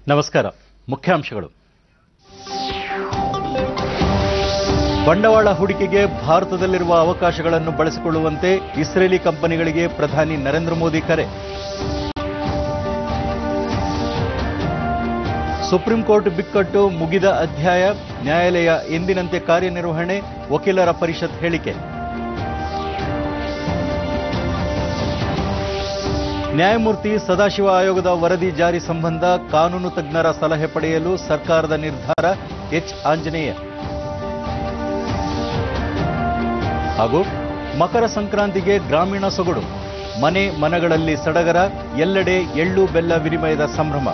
ನಮಸ್ಕಾರ ಮುಖ್ಯಾಂಶಗಳು ಬಂಡವಾಳ ಹೂಡಿಕೆಗೆ ಭಾರತದಲ್ಲಿರುವ ಅವಕಾಶಗಳನ್ನು ಬಳಸಿಕೊಳ್ಳುವಂತೆ ಇಸ್ರೇಲಿ ಕಂಪನಿಗಳಿಗೆ ಪ್ರಧಾನಿ ನರೇಂದ್ರ ಮೋದಿ ಕರೆ ಸುಪ್ರೀಂ ಕೋರ್ಟ್ ಬಿಕ್ಕಟ್ಟು ಮುಗಿದ ಅಧ್ಯಾಯ ನ್ಯಾಯಾಲಯ ಎಂದಿನಂತೆ ಕಾರ್ಯನಿರ್ವಹಣೆ ವಕೀಲರ ಪರಿಷತ್ ಹೇಳಿಕೆ ನ್ಯಾಯಮೂರ್ತಿ ಸದಾಶಿವ ಆಯೋಗದ ವರದಿ ಜಾರಿ ಸಂಬಂಧ ಕಾನೂನು ತಜ್ಞರ ಸಲಹೆ ಪಡೆಯಲು ಸರ್ಕಾರದ ನಿರ್ಧಾರ ಎಚ್ ಆಂಜನೇಯ ಹಾಗೂ ಮಕರ ಸಂಕ್ರಾಂತಿಗೆ ಗ್ರಾಮೀಣ ಸೊಗಡು ಮನೆ ಮನಗಳಲ್ಲಿ ಸಡಗರ ಎಲ್ಲೆಡೆ ಎಳ್ಳು ಬೆಲ್ಲ ವಿನಿಮಯದ ಸಂಭ್ರಮ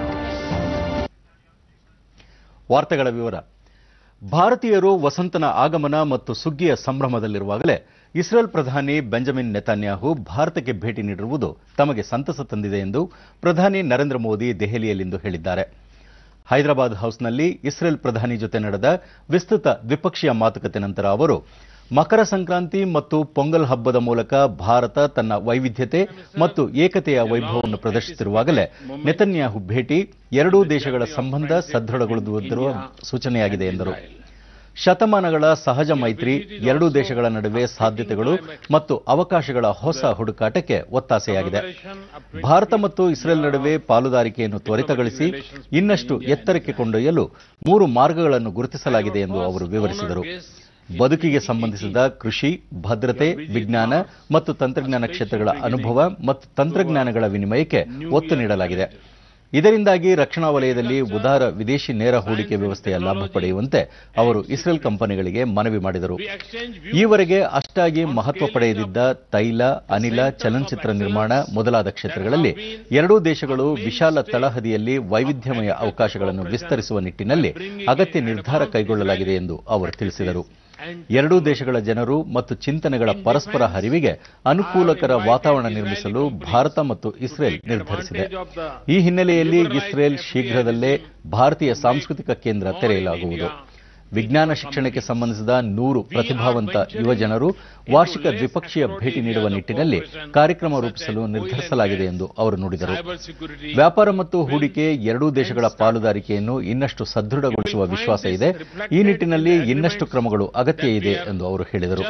ವಾರ್ತೆಗಳ ವಿವರ ಭಾರತೀಯರು ವಸಂತನ ಆಗಮನ ಮತ್ತು ಸುಗ್ಗಿಯ ಸಂಭ್ರಮದಲ್ಲಿರುವಾಗಲೇ ಇಸ್ರೇಲ್ ಪ್ರಧಾನಿ ಬೆಂಜಮಿನ್ ನೆತಾನ್ಯಾಹು ಭಾರತಕ್ಕೆ ಭೇಟಿ ನೀಡಿರುವುದು ತಮಗೆ ಸಂತಸ ತಂದಿದೆ ಎಂದು ಪ್ರಧಾನಿ ನರೇಂದ್ರ ಮೋದಿ ದೆಹಲಿಯಲ್ಲಿಂದು ಹೇಳಿದ್ದಾರೆ ಹೈದರಾಬಾದ್ ಹೌಸ್ನಲ್ಲಿ ಇಸ್ರೇಲ್ ಪ್ರಧಾನಿ ಜೊತೆ ನಡೆದ ವಿಸ್ತೃತ ದ್ವಿಪಕ್ಷೀಯ ಮಾತುಕತೆ ನಂತರ ಅವರು ಮಕರ ಸಂಕ್ರಾಂತಿ ಮತ್ತು ಪೊಂಗಲ್ ಹಬ್ಬದ ಮೂಲಕ ಭಾರತ ತನ್ನ ವೈವಿಧ್ಯತೆ ಮತ್ತು ಏಕತೆಯ ವೈಭವವನ್ನು ಪ್ರದರ್ಶಿಸಿರುವಾಗಲೇ ನೆತನ್ಯಾಹು ಭೇಟಿ ಎರಡೂ ದೇಶಗಳ ಸಂಬಂಧ ಸದೃಢಗೊಳ್ಳುವುದಿರುವ ಸೂಚನೆಯಾಗಿದೆ ಎಂದರು ಶತಮಾನಗಳ ಸಹಜ ಮೈತ್ರಿ ಎರಡೂ ದೇಶಗಳ ನಡುವೆ ಸಾಧ್ಯತೆಗಳು ಮತ್ತು ಅವಕಾಶಗಳ ಹೊಸ ಹುಡುಕಾಟಕ್ಕೆ ಒತ್ತಾಸೆಯಾಗಿದೆ ಭಾರತ ಮತ್ತು ಇಸ್ರೇಲ್ ನಡುವೆ ಪಾಲುದಾರಿಕೆಯನ್ನು ತ್ವರಿತಗೊಳಿಸಿ ಇನ್ನಷ್ಟು ಎತ್ತರಕ್ಕೆ ಕೊಂಡೊಯ್ಯಲು ಮೂರು ಮಾರ್ಗಗಳನ್ನು ಗುರುತಿಸಲಾಗಿದೆ ಎಂದು ಅವರು ವಿವರಿಸಿದರು ಬದುಕಿಗೆ ಸಂಬಂಧಿಸಿದ ಕೃಷಿ ಭದ್ರತೆ ವಿಜ್ಞಾನ ಮತ್ತು ತಂತ್ರಜ್ಞಾನ ಕ್ಷೇತ್ರಗಳ ಅನುಭವ ಮತ್ತು ತಂತ್ರಜ್ಞಾನಗಳ ವಿನಿಮಯಕ್ಕೆ ಒತ್ತು ನೀಡಲಾಗಿದೆ ಇದರಿಂದಾಗಿ ರಕ್ಷಣಾ ವಲಯದಲ್ಲಿ ಉದಾರ ವಿದೇಶಿ ನೇರ ಹೂಡಿಕೆ ವ್ಯವಸ್ಥೆಯ ಲಾಭ ಪಡೆಯುವಂತೆ ಅವರು ಇಸ್ರೇಲ್ ಕಂಪನಿಗಳಿಗೆ ಮನವಿ ಮಾಡಿದರು ಈವರೆಗೆ ಅಷ್ಟಾಗಿ ಮಹತ್ವ ಪಡೆಯದಿದ್ದ ತೈಲ ಅನಿಲ ಚಲನಚಿತ್ರ ನಿರ್ಮಾಣ ಮೊದಲಾದ ಕ್ಷೇತ್ರಗಳಲ್ಲಿ ಎರಡೂ ದೇಶಗಳು ವಿಶಾಲ ತಳಹದಿಯಲ್ಲಿ ವೈವಿಧ್ಯಮಯ ಅವಕಾಶಗಳನ್ನು ವಿಸ್ತರಿಸುವ ನಿಟ್ಟಿನಲ್ಲಿ ಅಗತ್ಯ ನಿರ್ಧಾರ ಕೈಗೊಳ್ಳಲಾಗಿದೆ ಎಂದು ಅವರು ತಿಳಿಸಿದರು ಎರಡೂ ದೇಶಗಳ ಜನರು ಮತ್ತು ಚಿಂತನೆಗಳ ಪರಸ್ಪರ ಹರಿವಿಗೆ ಅನುಕೂಲಕರ ವಾತಾವರಣ ನಿರ್ಮಿಸಲು ಭಾರತ ಮತ್ತು ಇಸ್ರೇಲ್ ನಿರ್ಧರಿಸಿದೆ ಈ ಹಿನ್ನೆಲೆಯಲ್ಲಿ ಇಸ್ರೇಲ್ ಶೀಘ್ರದಲ್ಲೇ ಭಾರತೀಯ ಸಾಂಸ್ಕೃತಿಕ ಕೇಂದ್ರ ತೆರೆಯಲಾಗುವುದು ವಿಜ್ಞಾನ ಶಿಕ್ಷಣಕ್ಕೆ ಸಂಬಂಧಿಸಿದ ನೂರು ಪ್ರತಿಭಾವಂತ ಯುವಜನರು ವಾರ್ಷಿಕ ದ್ವಿಪಕ್ಷೀಯ ಭೇಟಿ ನೀಡುವ ನಿಟ್ಟಿನಲ್ಲಿ ಕಾರ್ಯಕ್ರಮ ರೂಪಿಸಲು ನಿರ್ಧರಿಸಲಾಗಿದೆ ಎಂದು ಅವರು ನುಡಿದರು ವ್ಯಾಪಾರ ಮತ್ತು ಹೂಡಿಕೆ ಎರಡೂ ದೇಶಗಳ ಪಾಲುದಾರಿಕೆಯನ್ನು ಇನ್ನಷ್ಟು ಸದೃಢಗೊಳಿಸುವ ವಿಶ್ವಾಸ ಇದೆ ಈ ನಿಟ್ಟಿನಲ್ಲಿ ಇನ್ನಷ್ಟು ಕ್ರಮಗಳು ಅಗತ್ಯ ಇದೆ ಎಂದು ಅವರು ಹೇಳಿದರು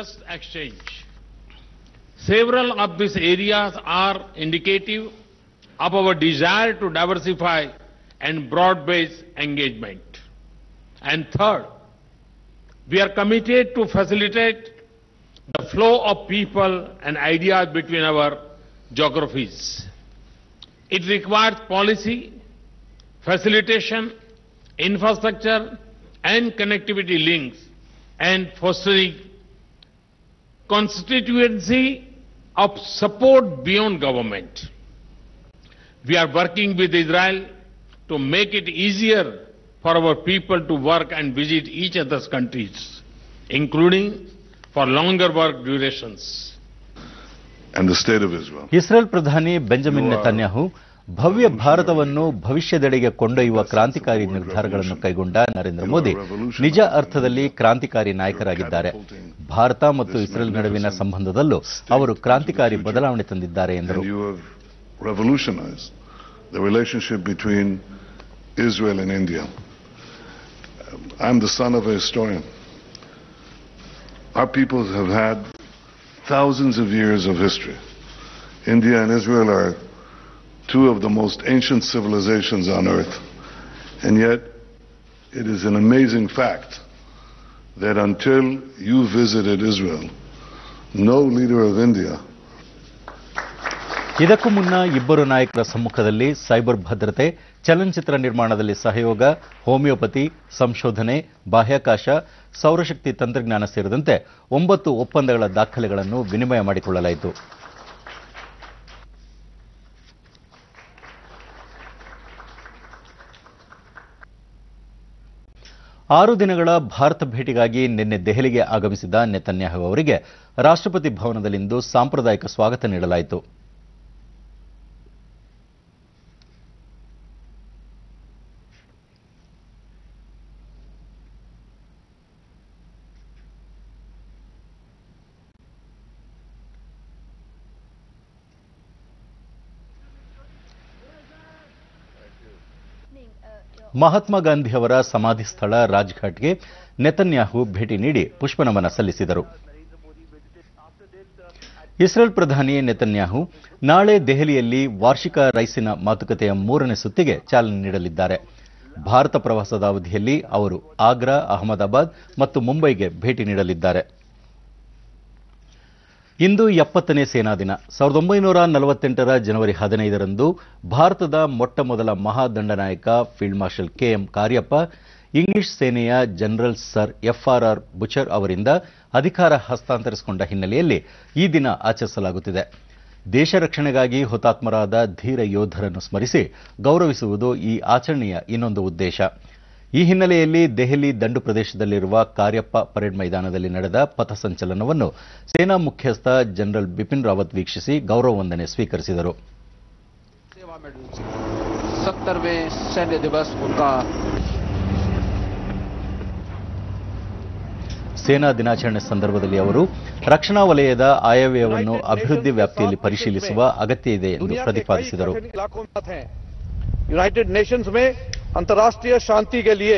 Several of these areas are indicative of our desire to diversify and broad-base engagement. And third, we are committed to facilitate the flow of people and ideas between our geographies. It requires policy, facilitation, infrastructure, and connectivity links, and fostering constituency of support beyond government. We are working with Israel to make it easier for our people to work and visit each other's countries, including for longer work durations. and the state of Israel. Israel ಪ್ರಧಾನಿ Benjamin Netanyahu ಭವ್ಯ ಭಾರತವನ್ನು ಭವಿಷ್ಯದೆಡೆಗೆ ಕೊಂಡೊಯ್ಯುವ ಕ್ರಾಂತಿಕಾರಿ ನಿರ್ಧಾರಗಳನ್ನು ಕೈಗೊಂಡ ನರೇಂದ್ರ ಮೋದಿ ನಿಜ ಅರ್ಥದಲ್ಲಿ ಕ್ರಾಂತಿಕಾರಿ ನಾಯಕರಾಗಿದ್ದಾರೆ ಭಾರತ ಮತ್ತು ಇಸ್ರೇಲ್ ನಡುವಿನ ಸಂಬಂಧದಲ್ಲೂ ಅವರು ಕ್ರಾಂತಿಕಾರಿ ಬದಲಾವಣೆ ತಂದಿದ್ದಾರೆ ಎಂದರು And you have revolutionized the relationship between Israel and India. I'm the son of a historian. Our peoples have had thousands of years of history. India and Israel are two of the most ancient civilizations on earth. And yet, it is an amazing fact that until you visited Israel, no leader of India ಇದಕ್ಕೂ ಮುನ್ನ ಇಬ್ಬರು ನಾಯಕರ ಸಮ್ಮುಖದಲ್ಲಿ cyber ಭದ್ರತೆ ಚಲನಚಿತ್ರ ನಿರ್ಮಾಣದಲ್ಲಿ ಸಹಯೋಗ homeopathy ಸಂಶೋಧನೆ ಬಾಹ್ಯಾಕಾಶ ಸೌರಶಕ್ತಿ ತಂತ್ರಜ್ಞಾನ ಸೇರಿದಂತೆ ಒಂಬತ್ತು ಒಪ್ಪಂದಗಳ ದಾಖಲೆಗಳನ್ನು ವಿನಿಮಯ ಮಾಡಿಕೊಳ್ಳಲಾಯಿತು ಆರು ದಿನಗಳ ಭಾರತ ಭೇಟಿಗಾಗಿ ನಿನ್ನೆ ದೆಹಲಿಗೆ ಆಗಮಿಸಿದ ನೆತನ್ಯಾಹು ಅವರಿಗೆ ರಾಷ್ಟ್ರಪತಿ ಭವನದಲ್ಲಿಂದು ಸಾಂಪ್ರದಾಯಿಕ ಸ್ವಾಗತ ನೀಡಲಾಯಿತು ಮಹಾತ್ಮ ಗಾಂಧಿಯವರ ಸಮಾಧಿ ಸ್ಥಳ ರಾಜ್ಘಾಟ್ಗೆ ನೆತನ್ಯಾಹು ಭೇಟಿ ನೀಡಿ ಪುಷ್ಪನಮನ ಸಲ್ಲಿಸಿದರು ಇಸ್ರೇಲ್ ಪ್ರಧಾನಿ ನೆತನ್ಯಾಹು ನಾಳೆ ದೆಹಲಿಯಲ್ಲಿ ವಾರ್ಷಿಕ ರೈಸಿನ ಮಾತುಕತೆಯ ಮೂರನೇ ಸುತ್ತಿಗೆ ಚಾಲನೆ ನೀಡಲಿದ್ದಾರೆ ಭಾರತ ಪ್ರವಾಸದ ಅವಧಿಯಲ್ಲಿ ಅವರು ಆಗ್ರಾ ಅಹಮದಾಬಾದ್ ಮತ್ತು ಮುಂಬೈಗೆ ಭೇಟಿ ನೀಡಲಿದ್ದಾರೆ ಇಂದು ಎಪ್ಪತ್ತನೇ ಸೇನಾ ದಿನ ಸಾವಿರದ ಒಂಬೈನೂರ ನಲವತ್ತೆಂಟರ ಜನವರಿ ಹದಿನೈದರಂದು ಭಾರತದ ಮೊಟ್ಟ ಮೊದಲ ಮಹಾದಂಡನಾಯಕ field marshal KM Cariappa English ಸೇನೆಯ ಜನರಲ್ ಸರ್ ಎಫ್ಆರ್ಆರ್ ಬುಚರ್ ಅವರಿಂದ ಅಧಿಕಾರ ಹಸ್ತಾಂತರಿಸಿಕೊಂಡ ಹಿನ್ನೆಲೆಯಲ್ಲಿ ಈ ದಿನ ಆಚರಿಸಲಾಗುತ್ತಿದೆ ದೇಶ ರಕ್ಷಣೆಗಾಗಿ ಹುತಾತ್ಮರಾದ ಧೀರ ಯೋಧರನ್ನು ಸ್ಮರಿಸಿ ಗೌರವಿಸುವುದು ಈ ಆಚರಣೆಯ ಇನ್ನೊಂದು ಉದ್ದೇಶ ಈ ಹಿನ್ನೆಲೆಯಲ್ಲಿ ದೆಹಲಿ ದಂಡು ಪ್ರದೇಶದಲ್ಲಿರುವ ಕಾರ್ಯಪ್ಪ ಪರೇಡ್ ಮೈದಾನದಲ್ಲಿ ನಡೆದ ಪಥಸಂಚಲನವನ್ನು ಸೇನಾ ಮುಖ್ಯಸ್ಥ ಜನರಲ್ ಬಿಪಿನ್ ರಾವತ್ ವೀಕ್ಷಿಸಿ ಗೌರವ ವಂದನೆ ಸ್ವೀಕರಿಸಿದರು सेवा मेडल से सत्तरवें सैन्य दिवस उनका ಸೇನಾ ದಿನಾಚರಣೆ ಸಂದರ್ಭದಲ್ಲಿ ಅವರು ರಕ್ಷಣಾ ವಲಯದ ಆಯವ್ಯಯವನ್ನು ಅಭಿವೃದ್ಧಿ ವ್ಯಾಪ್ತಿಯಲ್ಲಿ ಪರಿಶೀಲಿಸುವ ಅಗತ್ಯ ಇದೆ ಎಂದು दुनिया के कई ಪ್ರತಿಪಾದಿಸಿದರು कठिन इलाकों में हैं यूनाइटेड नेशंस में अंतर्राष्ट्रीय शांति के लिए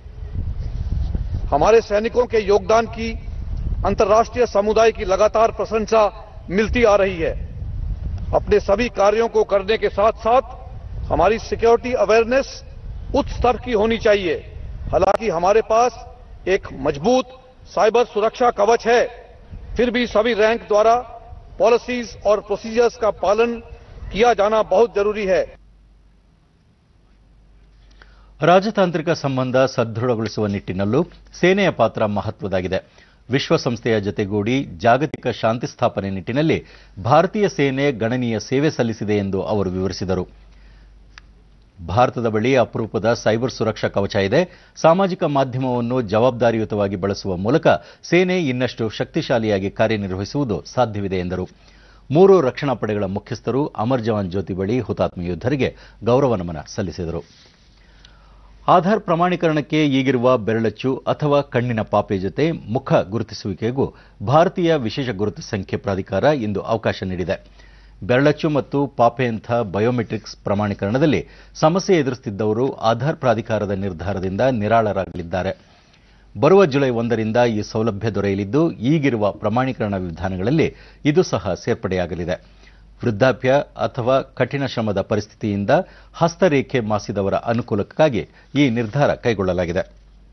हमारे सैनिकों के योगदान की अंतर्राष्ट्रीय समुदाय की लगातार प्रशंसा मिलती आ रही है अपने सभी कार्यों को करने के साथ साथ हमारी सिक्योरिटी अवेयरनेस उच्च स्तर की होनी चाहिए हालांकि हमारे पास एक मजबूत साइबर सुरक्षा कवच है फिर भी सभी रैंक द्वारा पॉलिसीज और प्रोसीजर्स का पालन किया जाना बहुत जरूरी है ರಾಜತಾಂತ್ರಿಕ ಸಂಬಂಧ ಸದೃಢಗೊಳಿಸುವ ನಿಟ್ಟಿನಲ್ಲೂ ಸೇನೆಯ ಪಾತ್ರ ಮಹತ್ವದಾಗಿದೆ ವಿಶ್ವಸಂಸ್ಥೆಯ ಜತೆಗೂಡಿ ಜಾಗತಿಕ ಶಾಂತಿ ಸ್ಥಾಪನೆ ನಿಟ್ಟಿನಲ್ಲಿ ಭಾರತೀಯ ಸೇನೆ ಗಣನೀಯ ಸೇವೆ ಸಲ್ಲಿಸಿದೆ ಎಂದು ಅವರು ವಿವರಿಸಿದರು ಭಾರತದ ಬಳಿ ಅಪರೂಪದ ಸೈಬರ್ ಸುರಕ್ಷಾ ಕವಚ ಇದೆ ಸಾಮಾಜಿಕ ಮಾಧ್ಯಮವನ್ನು ಜವಾಬ್ದಾರಿಯುತವಾಗಿ ಬಳಸುವ ಮೂಲಕ ಸೇನೆ ಇನ್ನಷ್ಟು ಶಕ್ತಿಶಾಲಿಯಾಗಿ ಕಾರ್ಯನಿರ್ವಹಿಸುವುದು ಸಾಧ್ಯವಿದೆ ಎಂದರು ಮೂರು ರಕ್ಷಣಾ ಪಡೆಗಳ ಮುಖ್ಯಸ್ಥರು ಅಮರ್ ಜವಾನ್ ಜ್ಯೋತಿ ಬಳಿ ಹುತಾತ್ಮ ಯೋಧರಿಗೆ ಗೌರವ ನಮನ ಸಲ್ಲಿಸಿದರು ಆಧಾರ್ ಪ್ರಮಾಣೀಕರಣಕ್ಕೆ ಈಗಿರುವ ಬೆರಳಚ್ಚು ಅಥವಾ ಕಣ್ಣಿನ ಪಾಪೆ ಜೊತೆ ಮುಖ ಗುರುತಿಸುವಿಕೆಗೂ ಭಾರತೀಯ ವಿಶೇಷ ಗುರುತು ಸಂಖ್ಯೆ ಪ್ರಾಧಿಕಾರ ಇಂದು ಅವಕಾಶ ನೀಡಿದೆ ಬೆರಳಚ್ಚು ಮತ್ತು ಪಾಪೆಯಂಥ ಬಯೋಮೆಟ್ರಿಕ್ಸ್ ಪ್ರಮಾಣೀಕರಣದಲ್ಲಿ ಸಮಸ್ಯೆ ಎದುರಿಸುತ್ತಿದ್ದವರು ಆಧಾರ್ ಪ್ರಾಧಿಕಾರದ ನಿರ್ಧಾರದಿಂದ ನಿರಾಳರಾಗಲಿದ್ದಾರೆ ಬರುವ ಜುಲೈ ಒಂದರಿಂದ ಈ ಸೌಲಭ್ಯ ದೊರೆಯಲಿದ್ದು ಈಗಿರುವ ಪ್ರಮಾಣೀಕರಣ ವಿಧಾನಗಳಲ್ಲಿ ಇದು ಸಹ ಸೇರ್ಪಡೆಯಾಗಲಿದೆ ವೃದ್ಧಾಪ್ಯ ಅಥವಾ ಕಠಿಣ ಶ್ರಮದ ಪರಿಸ್ಥಿತಿಯಿಂದ ಹಸ್ತರೇಖೆ ಮಾಸಿದವರ ಅನುಕೂಲಕ್ಕಾಗಿ ಈ ನಿರ್ಧಾರ ಕೈಗೊಳ್ಳಲಾಗಿದೆ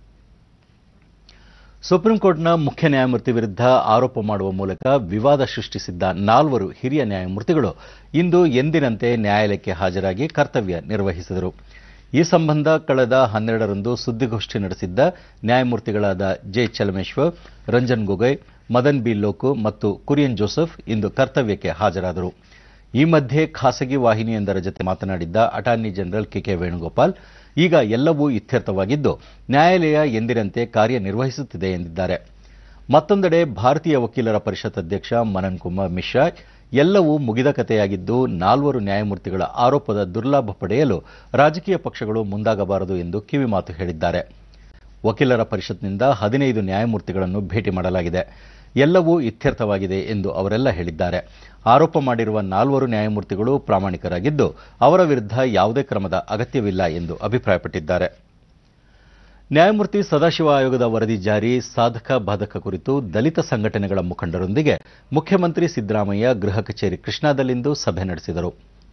ಸುಪ್ರೀಂ ಕೋರ್ಟ್ನ ಮುಖ್ಯ ನ್ಯಾಯಮೂರ್ತಿ ವಿರುದ್ಧ ಆರೋಪ ಮಾಡುವ ಮೂಲಕ ವಿವಾದ ಸೃಷ್ಟಿಸಿದ್ದ ನಾಲ್ವರು ಹಿರಿಯ ನ್ಯಾಯಮೂರ್ತಿಗಳು ಇಂದು ಎಂದಿನಂತೆ ನ್ಯಾಯಾಲಯಕ್ಕೆ ಹಾಜರಾಗಿ ಕರ್ತವ್ಯ ನಿರ್ವಹಿಸಿದರು ಈ ಸಂಬಂಧ ಕಳೆದ ಹನ್ನೆರಡರಂದು ಸುದ್ದಿಗೋಷ್ಠಿ ನಡೆಸಿದ್ದ ನ್ಯಾಯಮೂರ್ತಿಗಳಾದ ಜೆ ಚಲಮೇಶ್ವರ್ ರಂಜನ್ ಗೊಗೊಯ್ ಮದನ್ ಬಿ ಲೋಕು ಮತ್ತು ಕುರಿಯನ್ ಜೋಸೆಫ್ ಇಂದು ಕರ್ತವ್ಯಕ್ಕೆ ಹಾಜರಾದರು ಈ ಮಧ್ಯೆ ಖಾಸಗಿ ವಾಹಿನಿಯೊಂದರ ಜತೆ ಮಾತನಾಡಿದ್ದ ಅಟಾರ್ನಿ ಜನರಲ್ ಕೆಕೆ ವೇಣುಗೋಪಾಲ್ ಈಗ ಎಲ್ಲವೂ ಇತ್ಯರ್ಥವಾಗಿದ್ದು ನ್ಯಾಯಾಲಯ ಎಂದಿನಂತೆ ಕಾರ್ಯನಿರ್ವಹಿಸುತ್ತಿದೆ ಎಂದಿದ್ದಾರೆ ಮತ್ತೊಂದೆಡೆ ಭಾರತೀಯ ವಕೀಲರ ಪರಿಷತ್ ಅಧ್ಯಕ್ಷ ಮನನ್ ಕುಮಾರ್ ಮಿಶ್ರಾ ಎಲ್ಲವೂ ಮುಗಿದ ಕಥೆಯಾಗಿದ್ದು ನಾಲ್ವರು ನ್ಯಾಯಮೂರ್ತಿಗಳ ಆರೋಪದ ದುರ್ಲಾಭ ಪಡೆಯಲು ರಾಜಕೀಯ ಪಕ್ಷಗಳು ಮುಂದಾಗಬಾರದು ಎಂದು ಕಿವಿಮಾತು ಹೇಳಿದ್ದಾರೆ ವಕೀಲರ ಪರಿಷತ್ನಿಂದ ಹದಿನೈದು ನ್ಯಾಯಮೂರ್ತಿಗಳನ್ನು ಭೇಟಿ ಮಾಡಲಾಗಿದೆ ಎಲ್ಲವೂ ಇತ್ಯರ್ಥವಾಗಿದೆ ಎಂದು ಅವರೆಲ್ಲ ಹೇಳಿದ್ದಾರೆ ಆರೋಪ ಮಾಡಿರುವ ನಾಲ್ವರು ನ್ಯಾಯಮೂರ್ತಿಗಳು ಪ್ರಾಮಾಣಿಕರಾಗಿದ್ದು ಅವರ ವಿರುದ್ಧ ಯಾವುದೇ ಕ್ರಮದ ಅಗತ್ಯವಿಲ್ಲ ಎಂದು ಅಭಿಪ್ರಾಯಪಟ್ಟಿದ್ದಾರೆ ನ್ಯಾಯಮೂರ್ತಿ ಸದಾಶಿವ ಆಯೋಗದ ವರದಿ ಜಾರಿ ಸಾಧಕ ಬಾಧಕ ಕುರಿತು ದಲಿತ ಸಂಘಟನೆಗಳ ಮುಖಂಡರೊಂದಿಗೆ ಮುಖ್ಯಮಂತ್ರಿ ಸಿದ್ದರಾಮಯ್ಯ ಗೃಹ ಕಚೇರಿ ಕೃಷ್ಣಾದಲ್ಲಿಂದು ಸಭೆ ನಡೆಸಿದರು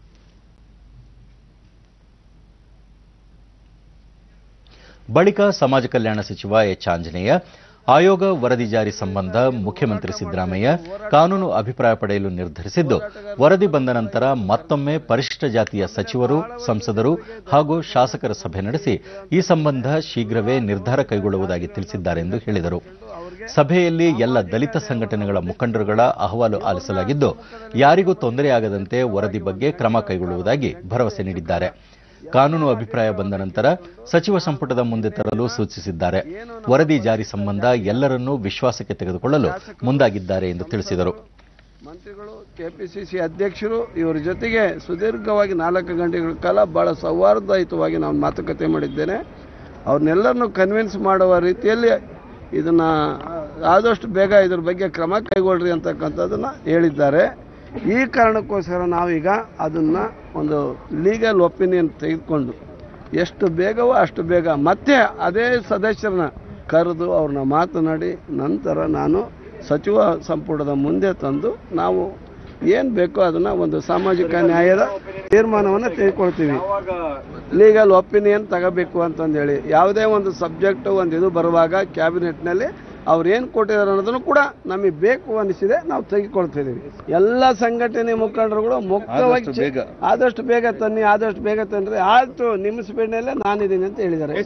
ಬಳಿಕ ಸಮಾಜ ಕಲ್ಯಾಣ ಸಚಿವ ಎಚ್ ಆಂಜನೇಯ ಆಯೋಗ ವರದಿ ಜಾರಿ ಸಂಬಂಧ ಮುಖ್ಯಮಂತ್ರಿ ಸಿದ್ದರಾಮಯ್ಯ ಕಾನೂನು ಅಭಿಪ್ರಾಯ ಪಡೆಯಲು ನಿರ್ಧರಿಸಿದ್ದು ವರದಿ ಬಂದ ನಂತರ ಮತ್ತೊಮ್ಮೆ ಪರಿಶಿಷ್ಟ ಜಾತಿಯ ಸಚಿವರು ಸಂಸದರು ಹಾಗೂ ಶಾಸಕರ ಸಭೆ ನಡೆಸಿ ಈ ಸಂಬಂಧ ಶೀಘ್ರವೇ ನಿರ್ಧಾರ ಕೈಗೊಳ್ಳುವುದಾಗಿ ತಿಳಿಸಿದ್ದಾರೆ ಎಂದು ಹೇಳಿದರು ಸಭೆಯಲ್ಲಿ ಎಲ್ಲ ದಲಿತ ಸಂಘಟನೆಗಳ ಮುಖಂಡರುಗಳ ಅಹವಾಲು ಆಲಿಸಲಾಗಿದ್ದು ಯಾರಿಗೂ ತೊಂದರೆಯಾಗದಂತೆ ವರದಿ ಬಗ್ಗೆ ಕ್ರಮ ಕೈಗೊಳ್ಳುವುದಾಗಿ ಭರವಸೆ ನೀಡಿದ್ದಾರೆ ಕಾನೂನು ಅಭಿಪ್ರಾಯ ಬಂದ ನಂತರ ಸಚಿವ ಸಂಪುಟದ ಮುಂದೆ ತರಲು ಸೂಚಿಸಿದ್ದಾರೆ ವರದಿ ಜಾರಿ ಸಂಬಂಧ ಎಲ್ಲರನ್ನೂ ವಿಶ್ವಾಸಕ್ಕೆ ತೆಗೆದುಕೊಳ್ಳಲು ಮುಂದಾಗಿದ್ದಾರೆ ಎಂದು ತಿಳಿಸಿದರು ಮಂತ್ರಿಗಳು ಕೆಪಿಸಿಸಿ ಅಧ್ಯಕ್ಷರು ಇವರ ಜೊತೆಗೆ ಸುದೀರ್ಘವಾಗಿ ನಾಲ್ಕು ಗಂಟೆಗಳ ಕಾಲ ಬಹಳ ಸೌಹಾರ್ದಯುತವಾಗಿ ನಾನು ಮಾತುಕತೆ ಮಾಡಿದ್ದೇನೆ ಅವ್ರನ್ನೆಲ್ಲರನ್ನು ಕನ್ವಿನ್ಸ್ ಮಾಡುವ ರೀತಿಯಲ್ಲಿ ಇದನ್ನು ಆದಷ್ಟು ಬೇಗ ಇದ್ರ ಬಗ್ಗೆ ಕ್ರಮ ಕೈಗೊಳ್ರಿ ಅಂತಕ್ಕಂಥದ್ದನ್ನು ಹೇಳಿದ್ದಾರೆ ಈ ಕಾರಣಕ್ಕೋಸ್ಕರ ನಾವೀಗ ಅದನ್ನು ಒಂದು ಲೀಗಲ್ ಒಪಿನಿಯನ್ ತೆಗೆದುಕೊಂಡು ಎಷ್ಟು ಬೇಗವೋ ಅಷ್ಟು ಬೇಗ ಮತ್ತೆ ಅದೇ ಸದಸ್ಯರನ್ನ ಕರೆದು ಅವ್ರನ್ನ ಮಾತನಾಡಿ ನಂತರ ನಾನು ಸಚಿವ ಸಂಪುಟದ ಮುಂದೆ ತಂದು ನಾವು ಏನು ಬೇಕೋ ಅದನ್ನು ಒಂದು ಸಾಮಾಜಿಕ ನ್ಯಾಯದ ತೀರ್ಮಾನವನ್ನು ತೆಗೆದುಕೊಳ್ತೀವಿ ಲೀಗಲ್ ಒಪಿನಿಯನ್ ತಗೋಬೇಕು ಅಂತಂದೇಳಿ ಯಾವುದೇ ಒಂದು ಸಬ್ಜೆಕ್ಟ್ ಒಂದು ಇದು ಬರುವಾಗ ಕ್ಯಾಬಿನೆಟ್ನಲ್ಲಿ ಅವ್ರು ಏನು ಕೊಟ್ಟಿದ್ದಾರೆ ಅನ್ನೋದನ್ನು ಕೂಡ ನಮಗೆ ಬೇಕು ಅನಿಸಿದೆ ನಾವು ತೆಗೆದುಕೊಳ್ತಿದ್ದೀವಿ ಎಲ್ಲ ಸಂಘಟನೆ ಮುಖಂಡರುಗಳು ಮುಕ್ತವಾಗಿ ಆದಷ್ಟು ಬೇಗ. ಆದಷ್ಟು ಬೇಗ ತನ್ನಿ ಆದಷ್ಟು ಬೇಗ ತನ್ನಿರಿ ಆಯ್ತು ನಿಮ್ಮ ಸ್ಪೀಡ್ನಲ್ಲೇ ನಾನಿದ್ದೀನಿ ಅಂತ ಹೇಳಿದ್ದಾರೆ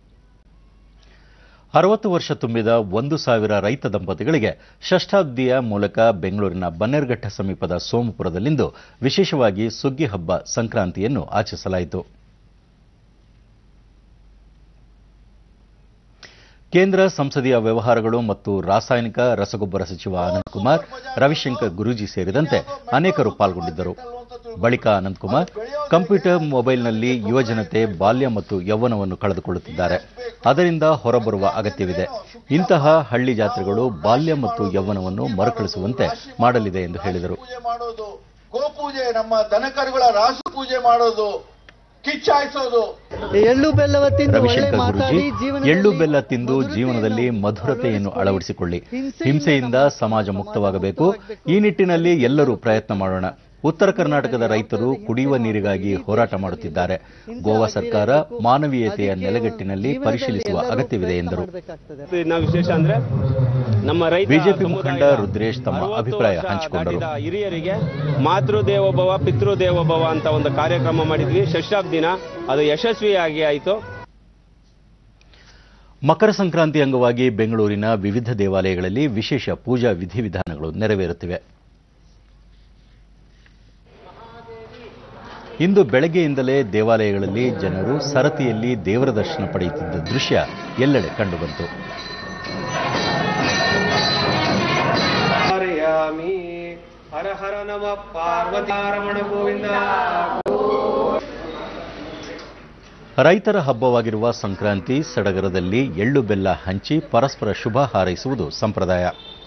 ಅರವತ್ತು ವರ್ಷ ತುಂಬಿದ ಒಂದು ಸಾವಿರ ರೈತ ದಂಪತಿಗಳಿಗೆ ಷಷ್ಠಾಬ್ದಿಯ ಮೂಲಕ ಬೆಂಗಳೂರಿನ ಬನ್ನೇರ್ಘಟ್ಟ ಸಮೀಪದ ಸೋಮಪುರದಲ್ಲಿಂದು ವಿಶೇಷವಾಗಿ ಸುಗ್ಗಿ ಹಬ್ಬ ಸಂಕ್ರಾಂತಿಯನ್ನು ಆಚರಿಸಲಾಯಿತು ಕೇಂದ್ರ ಸಂಸದೀಯ ವ್ಯವಹಾರಗಳು ಮತ್ತು ರಾಸಾಯನಿಕ ರಸಗೊಬ್ಬರ ಸಚಿವ ಅನಂತಕುಮಾರ್ ರವಿಶಂಕರ್ ಗುರೂಜಿ ಸೇರಿದಂತೆ ಅನೇಕರು ಪಾಲ್ಗೊಂಡಿದ್ದರು ಬಳಿಕ ಅನಂತಕುಮಾರ್ ಕಂಪ್ಯೂಟರ್ ಮೊಬೈಲ್ನಲ್ಲಿ ಯುವಜನತೆ ಬಾಲ್ಯ ಮತ್ತು ಯೌವನವನ್ನು ಕಳೆದುಕೊಳ್ಳುತ್ತಿದ್ದಾರೆ ಅದರಿಂದ ಹೊರಬರುವ ಅಗತ್ಯವಿದೆ ಇಂತಹ ಹಳ್ಳಿ ಜಾತ್ರೆಗಳು ಬಾಲ್ಯ ಮತ್ತು ಯೌವನವನ್ನು ಮರುಕಳಿಸುವಂತೆ ಮಾಡಲಿದೆ ಎಂದು ಹೇಳಿದರು ಪೂಜೆ ಮಾಡೋದು ಗೋಪೂಜೆ ನಮ್ಮ ದನಕರುಗಳ ರಾಸು ಪೂಜೆ ಮಾಡೋದು ಕಿಚ್ಚಾಯಿಸೋದು ಎಳ್ಳು ಬೆಲ್ಲವ ತಿಂದು ಒಳ್ಳೆ ರವಿಶಂಕರ್ ಮಾತಾಡಿ ಗುರೂಜಿ ಜೀವನದಲ್ಲಿ ಎಳ್ಳು ಬೆಲ್ಲ ತಿಂದು ಮಧುರತೆಯನ್ನು ಜೀವನದಲ್ಲಿ ಮಧುರತೆಯನ್ನು ಅಳವಡಿಸಿಕೊಳ್ಳಿ ಹಿಂಸೆಯಿಂದ ಹಿಂಸೆಯಿಂದ ಸಮಾಜ ಮುಕ್ತವಾಗಬೇಕು ಈ ನಿಟ್ಟಿನಲ್ಲಿ ಎಲ್ಲರೂ ಪ್ರಯತ್ನ ಮಾಡೋಣ ಉತ್ತರ ಕರ್ನಾಟಕದ ರೈತರು ಕುಡಿಯುವ ನೀರಿಗಾಗಿ ಹೋರಾಟ ಮಾಡುತ್ತಿದ್ದಾರೆ ಗೋವಾ ಸರ್ಕಾರ ಮಾನವೀಯತೆಯ ನೆಲೆಗಟ್ಟಿನಲ್ಲಿ ಪರಿಶೀಲಿಸುವ ಅಗತ್ಯವಿದೆ ಎಂದರು ಮಾಡಬೇಕಾಗ್ತದೆ ಇನ್ನ ವಿಶೇಷ ಅಂದ್ರೆ ನಮ್ಮ ರೈತ ಬಿಜೆಪಿ ಸಮುದಾಯದ ಮುಖಂಡ ರುದ್ರೇಶ್ ತಮ್ಮ 60 ಅಭಿಪ್ರಾಯ ವರ್ಷ ಹಂಚಿಕೊಂಡರು ದಾಟಿದ ಹಿರಿಯರಿಗೆ ಮಾತೃ ದೇವೋಭವ ಪಿತೃ ದೇವೋಭವ ಅಂತ ಒಂದು ಕಾರ್ಯಕ್ರಮ ಮಾಡಿದ್ವಿ ಷಷ್ಠಾಬ್ದಿನ ಅದು ಯಶಸ್ವಿಯಾಗಿ ಆಯಿತು ಮಕರ ಸಂಕ್ರಾಂತಿ ಅಂಗವಾಗಿ ಬೆಂಗಳೂರಿನ ವಿವಿಧ ದೇವಾಲಯಗಳಲ್ಲಿ ವಿಶೇಷ ಪೂಜಾ ವಿಧಿವಿಧಾನಗಳು ನೆರವೇರುತ್ತಿವೆ ಇಂದು ಬೆಳಗ್ಗೆಯಿಂದಲೇ ದೇವಾಲಯಗಳಲ್ಲಿ ಜನರು ಸರತಿಯಲ್ಲಿ ದೇವರ ದರ್ಶನ ಪಡೆಯುತ್ತಿದ್ದ ದೃಶ್ಯ ಎಲ್ಲೆಡೆ ಕಂಡುಬಂತು ಹರ ಹರ ನಮ ಪಾರ್ವತಾರಮಣ ಗೋವಿಂದ ರೈತರ ಹಬ್ಬವಾಗಿರುವ ಸಂಕ್ರಾಂತಿ ಸಡಗರದಲ್ಲಿ ಎಳ್ಳು ಬೆಲ್ಲ ಹಂಚಿ ಪರಸ್ಪರ ಶುಭ ಹಾರೈಸುವುದು ಸಂಪ್ರದಾಯ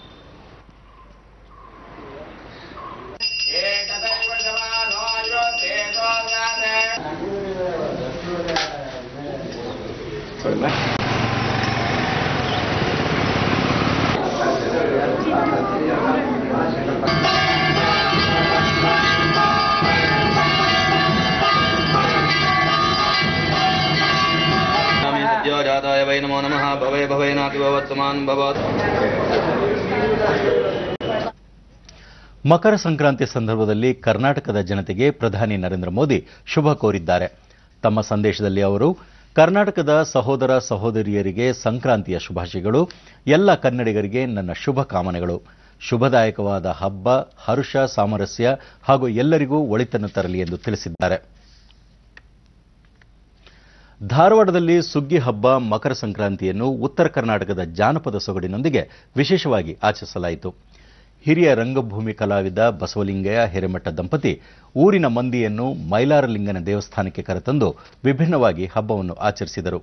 जाताय वै नमो नमः भवे भवेनाति भवत्समान् भवत् ಮಕರ ಸಂಕ್ರಾಂತಿ ಸಂದರ್ಭದಲ್ಲಿ ಕರ್ನಾಟಕದ ಜನತೆಗೆ ಪ್ರಧಾನಿ ನರೇಂದ್ರ ಮೋದಿ ಶುಭ ಕೋರಿದ್ದಾರೆ ತಮ್ಮ ಸಂದೇಶದಲ್ಲಿ ಅವರು ಕರ್ನಾಟಕದ ಸಹೋದರ ಸಹೋದರಿಯರಿಗೆ ಸಂಕ್ರಾಂತಿಯ ಶುಭಾಶಯಗಳು ಎಲ್ಲ ಕನ್ನಡಿಗರಿಗೆ ನನ್ನ ಶುಭ ಕಾಮನೆಗಳು ಶುಭದಾಯಕವಾದ ಹಬ್ಬ ಹರುಷ ಸಾಮರಸ್ಯ ಹಾಗೂ ಎಲ್ಲರಿಗೂ ಒಳಿತನ್ನು ತರಲಿ ಎಂದು ತಿಳಿಸಿದ್ದಾರೆ ಧಾರವಾಡದಲ್ಲಿ ಸುಗ್ಗಿ ಹಬ್ಬ ಮಕರ ಸಂಕ್ರಾಂತಿಯನ್ನು ಉತ್ತರ ಕರ್ನಾಟಕದ ಜಾನಪದ ಸೊಗಡಿನೊಂದಿಗೆ ವಿಶೇಷವಾಗಿ ಆಚರಿಸಲಾಯಿತು ಹಿರಿಯ ರಂಗಭೂಮಿ ಕಲಾವಿದ ಬಸವಲಿಂಗಯ್ಯ ಹಿರೇಮಠ ದಂಪತಿ ಊರಿನ ಮಂದಿಯನ್ನು ಮೈಲಾರಲಿಂಗನ ದೇವಸ್ಥಾನಕ್ಕೆ ಕರೆತಂದು ವಿಭಿನ್ನವಾಗಿ ಹಬ್ಬವನ್ನು ಆಚರಿಸಿದರು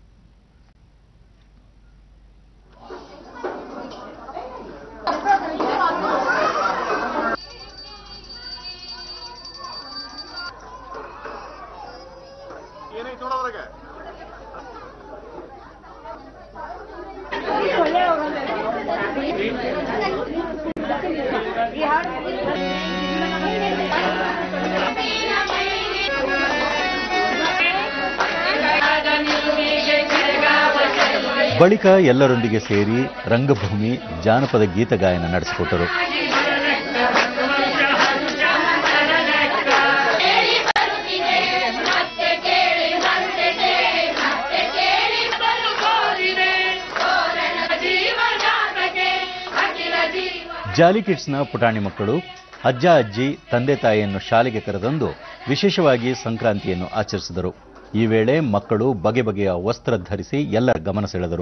ಬಳಿಕ ಎಲ್ಲರೊಂದಿಗೆ ಸೇರಿ ರಂಗಭೂಮಿ ಜಾನಪದ ಗೀತ ಗಾಯನ ನಡೆಸಿಕೊಟ್ಟರು ಜಾಲಿ ಕಿಡ್ಸ್ನ ಪುಟಾಣಿ ಮಕ್ಕಳು ಅಜ್ಜ ಅಜ್ಜಿ ತಂದೆ ತಾಯಿಯನ್ನು ಶಾಲೆಗೆ ಕರೆತಂದು ವಿಶೇಷವಾಗಿ ಸಂಕ್ರಾಂತಿಯನ್ನು ಆಚರಿಸಿದರು ಈ ವೇಳೆ ಮಕ್ಕಳು ಬಗೆ ಬಗೆಯ ವಸ್ತ್ರ ಧರಿಸಿ ಎಲ್ಲರ ಗಮನ ಸೆಳೆದರು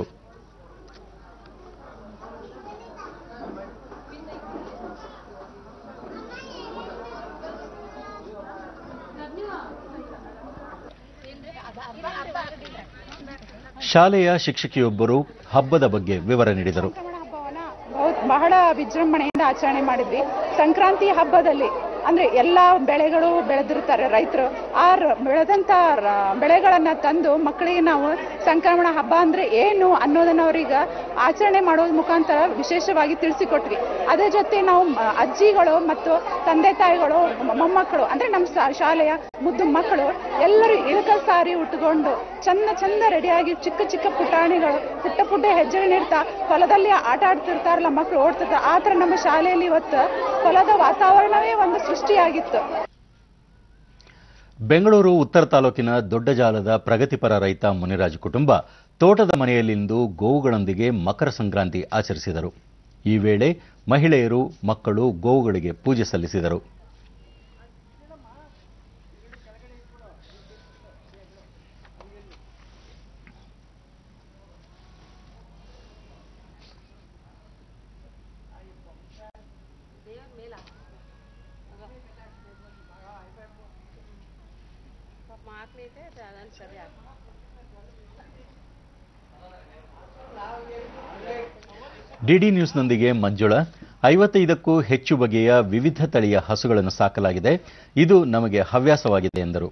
ಶಾಲೆಯ ಶಿಕ್ಷಕಿಯೊಬ್ಬರು ಹಬ್ಬದ ಬಗ್ಗೆ ವಿವರ ನೀಡಿದರು ಬಹುತ್ ಬಹಳ ವಿಜೃಂಭಣೆಯಿಂದ ಆಚರಣೆ ಮಾಡಿದ್ವಿ ಸಂಕ್ರಾಂತಿ ಹಬ್ಬದಲ್ಲಿ ಅಂದ್ರೆ ಎಲ್ಲ ಬೆಳೆಗಳು ಬೆಳೆದಿರ್ತಾರೆ ರೈತರು ಆ ರ- ಬೆಳೆದಂತ ರ- ಬೆಳೆಗಳನ್ನ ತಂದು ಮಕ್ಕಳಿಗೆ ನಾವು ಸಂಕ್ರಮಣ ಹಬ್ಬ ಅಂದ್ರೆ ಏನು ಅನ್ನೋದನ್ನ ಅವ್ರಿಗೆ ಆಚರಣೆ ಮಾಡೋದ್ ಮುಖಾಂತರ ವಿಶೇಷವಾಗಿ ತಿಳಿಸಿಕೊಟ್ವಿ ಅದೇ ಜೊತೆ ನಾವು ಮ- ಅಜ್ಜಿಗಳು ಮತ್ತು ತಂದೆ ತಾಯಿಗಳು ಮ- ಮೊಮ್ಮಕ್ಕಳು ಅಂದ್ರೆ ನಮ್ಮ ಸಾ- ಶಾಲೆಯ ಮುದ್ದು ಮಕ್ಕಳು ಎಲ್ಲರೂ ಇಳಕಲ್ ಸಾರಿ ಉಟ್ಕೊಂಡು ಚಂದ ಚಂದ ರೆಡಿಯಾಗಿ ಚಿಕ್ಕ ಚಿಕ್ಕ ಪುಟಾಣಿಗಳು ಪುಟ್ಟ ಪುಟ್ಟ ಹೆಜ್ಜೆ ನೀಡ್ತಾ ಹೊಲದಲ್ಲಿ ಆಟ ಆಡ್ತಿರ್ತಾರಲ್ಲ ಮಕ್ಕಳು ಓಡ್ತಿರ್ತಾರೆ ಆ ಥರ ನಮ್ಮ ಶಾಲೆಯಲ್ಲಿ ಇವತ್ತು ಹೊಲದ ವಾತಾವರಣವೇ ಒಂದು ಸೃಷ್ಟಿಯಾಗಿತ್ತು ಬೆಂಗಳೂರು ಉತ್ತರ ತಾಲೂಕಿನ ದೊಡ್ಡಜಾಲದ ಪ್ರಗತಿಪರ ರೈತ ಮುನಿರಾಜ್ ಕುಟುಂಬ ತೋಟದ ಮನೆಯಲ್ಲಿಂದು ಗೋವುಗಳೊಂದಿಗೆ ಮಕರ ಸಂಕ್ರಾಂತಿ ಆಚರಿಸಿದರು ಈ ವೇಳೆ ಮಹಿಳೆಯರು ಮಕ್ಕಳು ಗೋವುಗಳಿಗೆ ಪೂಜೆ ಸಲ್ಲಿಸಿದರು ಡಿಡಿ ನ್ಯೂಸ್ನೊಂದಿಗೆ ಮಂಜುಳಾ ಐವತ್ತೈದಕ್ಕೂ ಹೆಚ್ಚು ಬಗೆಯ ವಿವಿಧ ತಳಿಯ ಹಸುಗಳನ್ನು ಸಾಕಲಾಗಿದೆ ಇದು ನಮಗೆ ಹವ್ಯಾಸವಾಗಿದೆ ಎಂದರು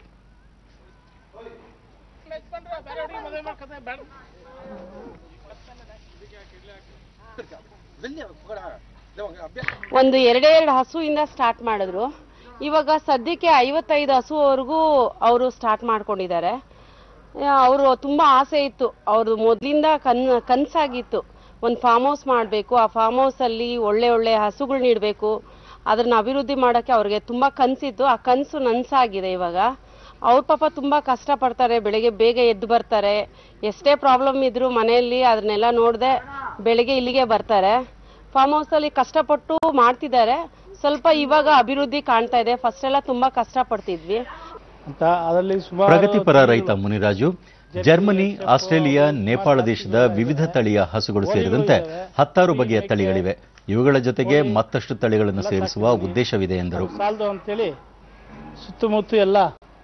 ಒಂದು ಎರಡೇ ಎರಡು ಹಸುವಿಂದ ಸ್ಟಾರ್ಟ್ ಮಾಡಿದ್ರು ಇವಾಗ ಸದ್ಯಕ್ಕೆ ಐವತ್ತೈದು ಹಸುವರೆಗೂ ಅವರು ಸ್ಟಾರ್ಟ್ ಮಾಡ್ಕೊಂಡಿದ್ದಾರೆ ಅವರು ತುಂಬಾ ಆಸೆ ಇತ್ತು ಅವ್ರದ್ದು ಮೊದಲಿಂದ ಕನ್ ಕನ್ಸಾಗಿತ್ತು ಒಂದು ಫಾರ್ಮ್ ಹೌಸ್ ಮಾಡಬೇಕು ಆ ಫಾರ್ಮ್ ಹೌಸಲ್ಲಿ ಒಳ್ಳೆ ಒಳ್ಳೆ ಹಸುಗಳು ನೀಡಬೇಕು ಅದನ್ನ ಅಭಿವೃದ್ಧಿ ಮಾಡೋಕ್ಕೆ ಅವ್ರಿಗೆ ತುಂಬಾ ಕನಸಿತ್ತು ಆ ಕನಸು ನನ್ಸಾಗಿದೆ ಇವಾಗ ಅವ್ರ ಪಾಪ ತುಂಬಾ ಕಷ್ಟ ಪಡ್ತಾರೆ ಬೆಳಿಗ್ಗೆ ಬೇಗ ಎದ್ದು ಬರ್ತಾರೆ ಎಷ್ಟೇ ಪ್ರಾಬ್ಲಮ್ ಇದ್ರು ಮನೆಯಲ್ಲಿ ಅದನ್ನೆಲ್ಲ ನೋಡದೆ ಬೆಳಿಗ್ಗೆ ಇಲ್ಲಿಗೆ ಬರ್ತಾರೆ ಫಾರ್ಮ್ ಹೌಸಲ್ಲಿ ಕಷ್ಟಪಟ್ಟು ಮಾಡ್ತಿದ್ದಾರೆ ಸ್ವಲ್ಪ ಇವಾಗ ಅಭಿವೃದ್ಧಿ ಕಾಣ್ತಾ ಇದೆ ಫಸ್ಟ್ ಎಲ್ಲ ತುಂಬಾ ಕಷ್ಟ ಪಡ್ತಿದ್ವಿ ಅಂತ ಅದರಲ್ಲಿ ಸುಮಾರು ಪ್ರಗತಿಪರ ರೈತ ಮುನಿರಾಜು ಜರ್ಮನಿ ಆಸ್ಟ್ರೇಲಿಯಾ ನೇಪಾಳ ದೇಶದ ವಿವಿಧ ತಳಿಯ ಹಸುಗಳು ಸೇರಿದಂತೆ ಹತ್ತಾರು ಬಗೆಯ ತಳಿಗಳಿವೆ ಇವುಗಳ ಜೊತೆಗೆ ಮತ್ತಷ್ಟು ತಳಿಗಳನ್ನು ಸೇರಿಸುವ ಉದ್ದೇಶವಿದೆ ಎಂದರು ಸಾಲದು ಅಂತೇಳಿ ಸುತ್ತಮುತ್ತ ಎಲ್ಲ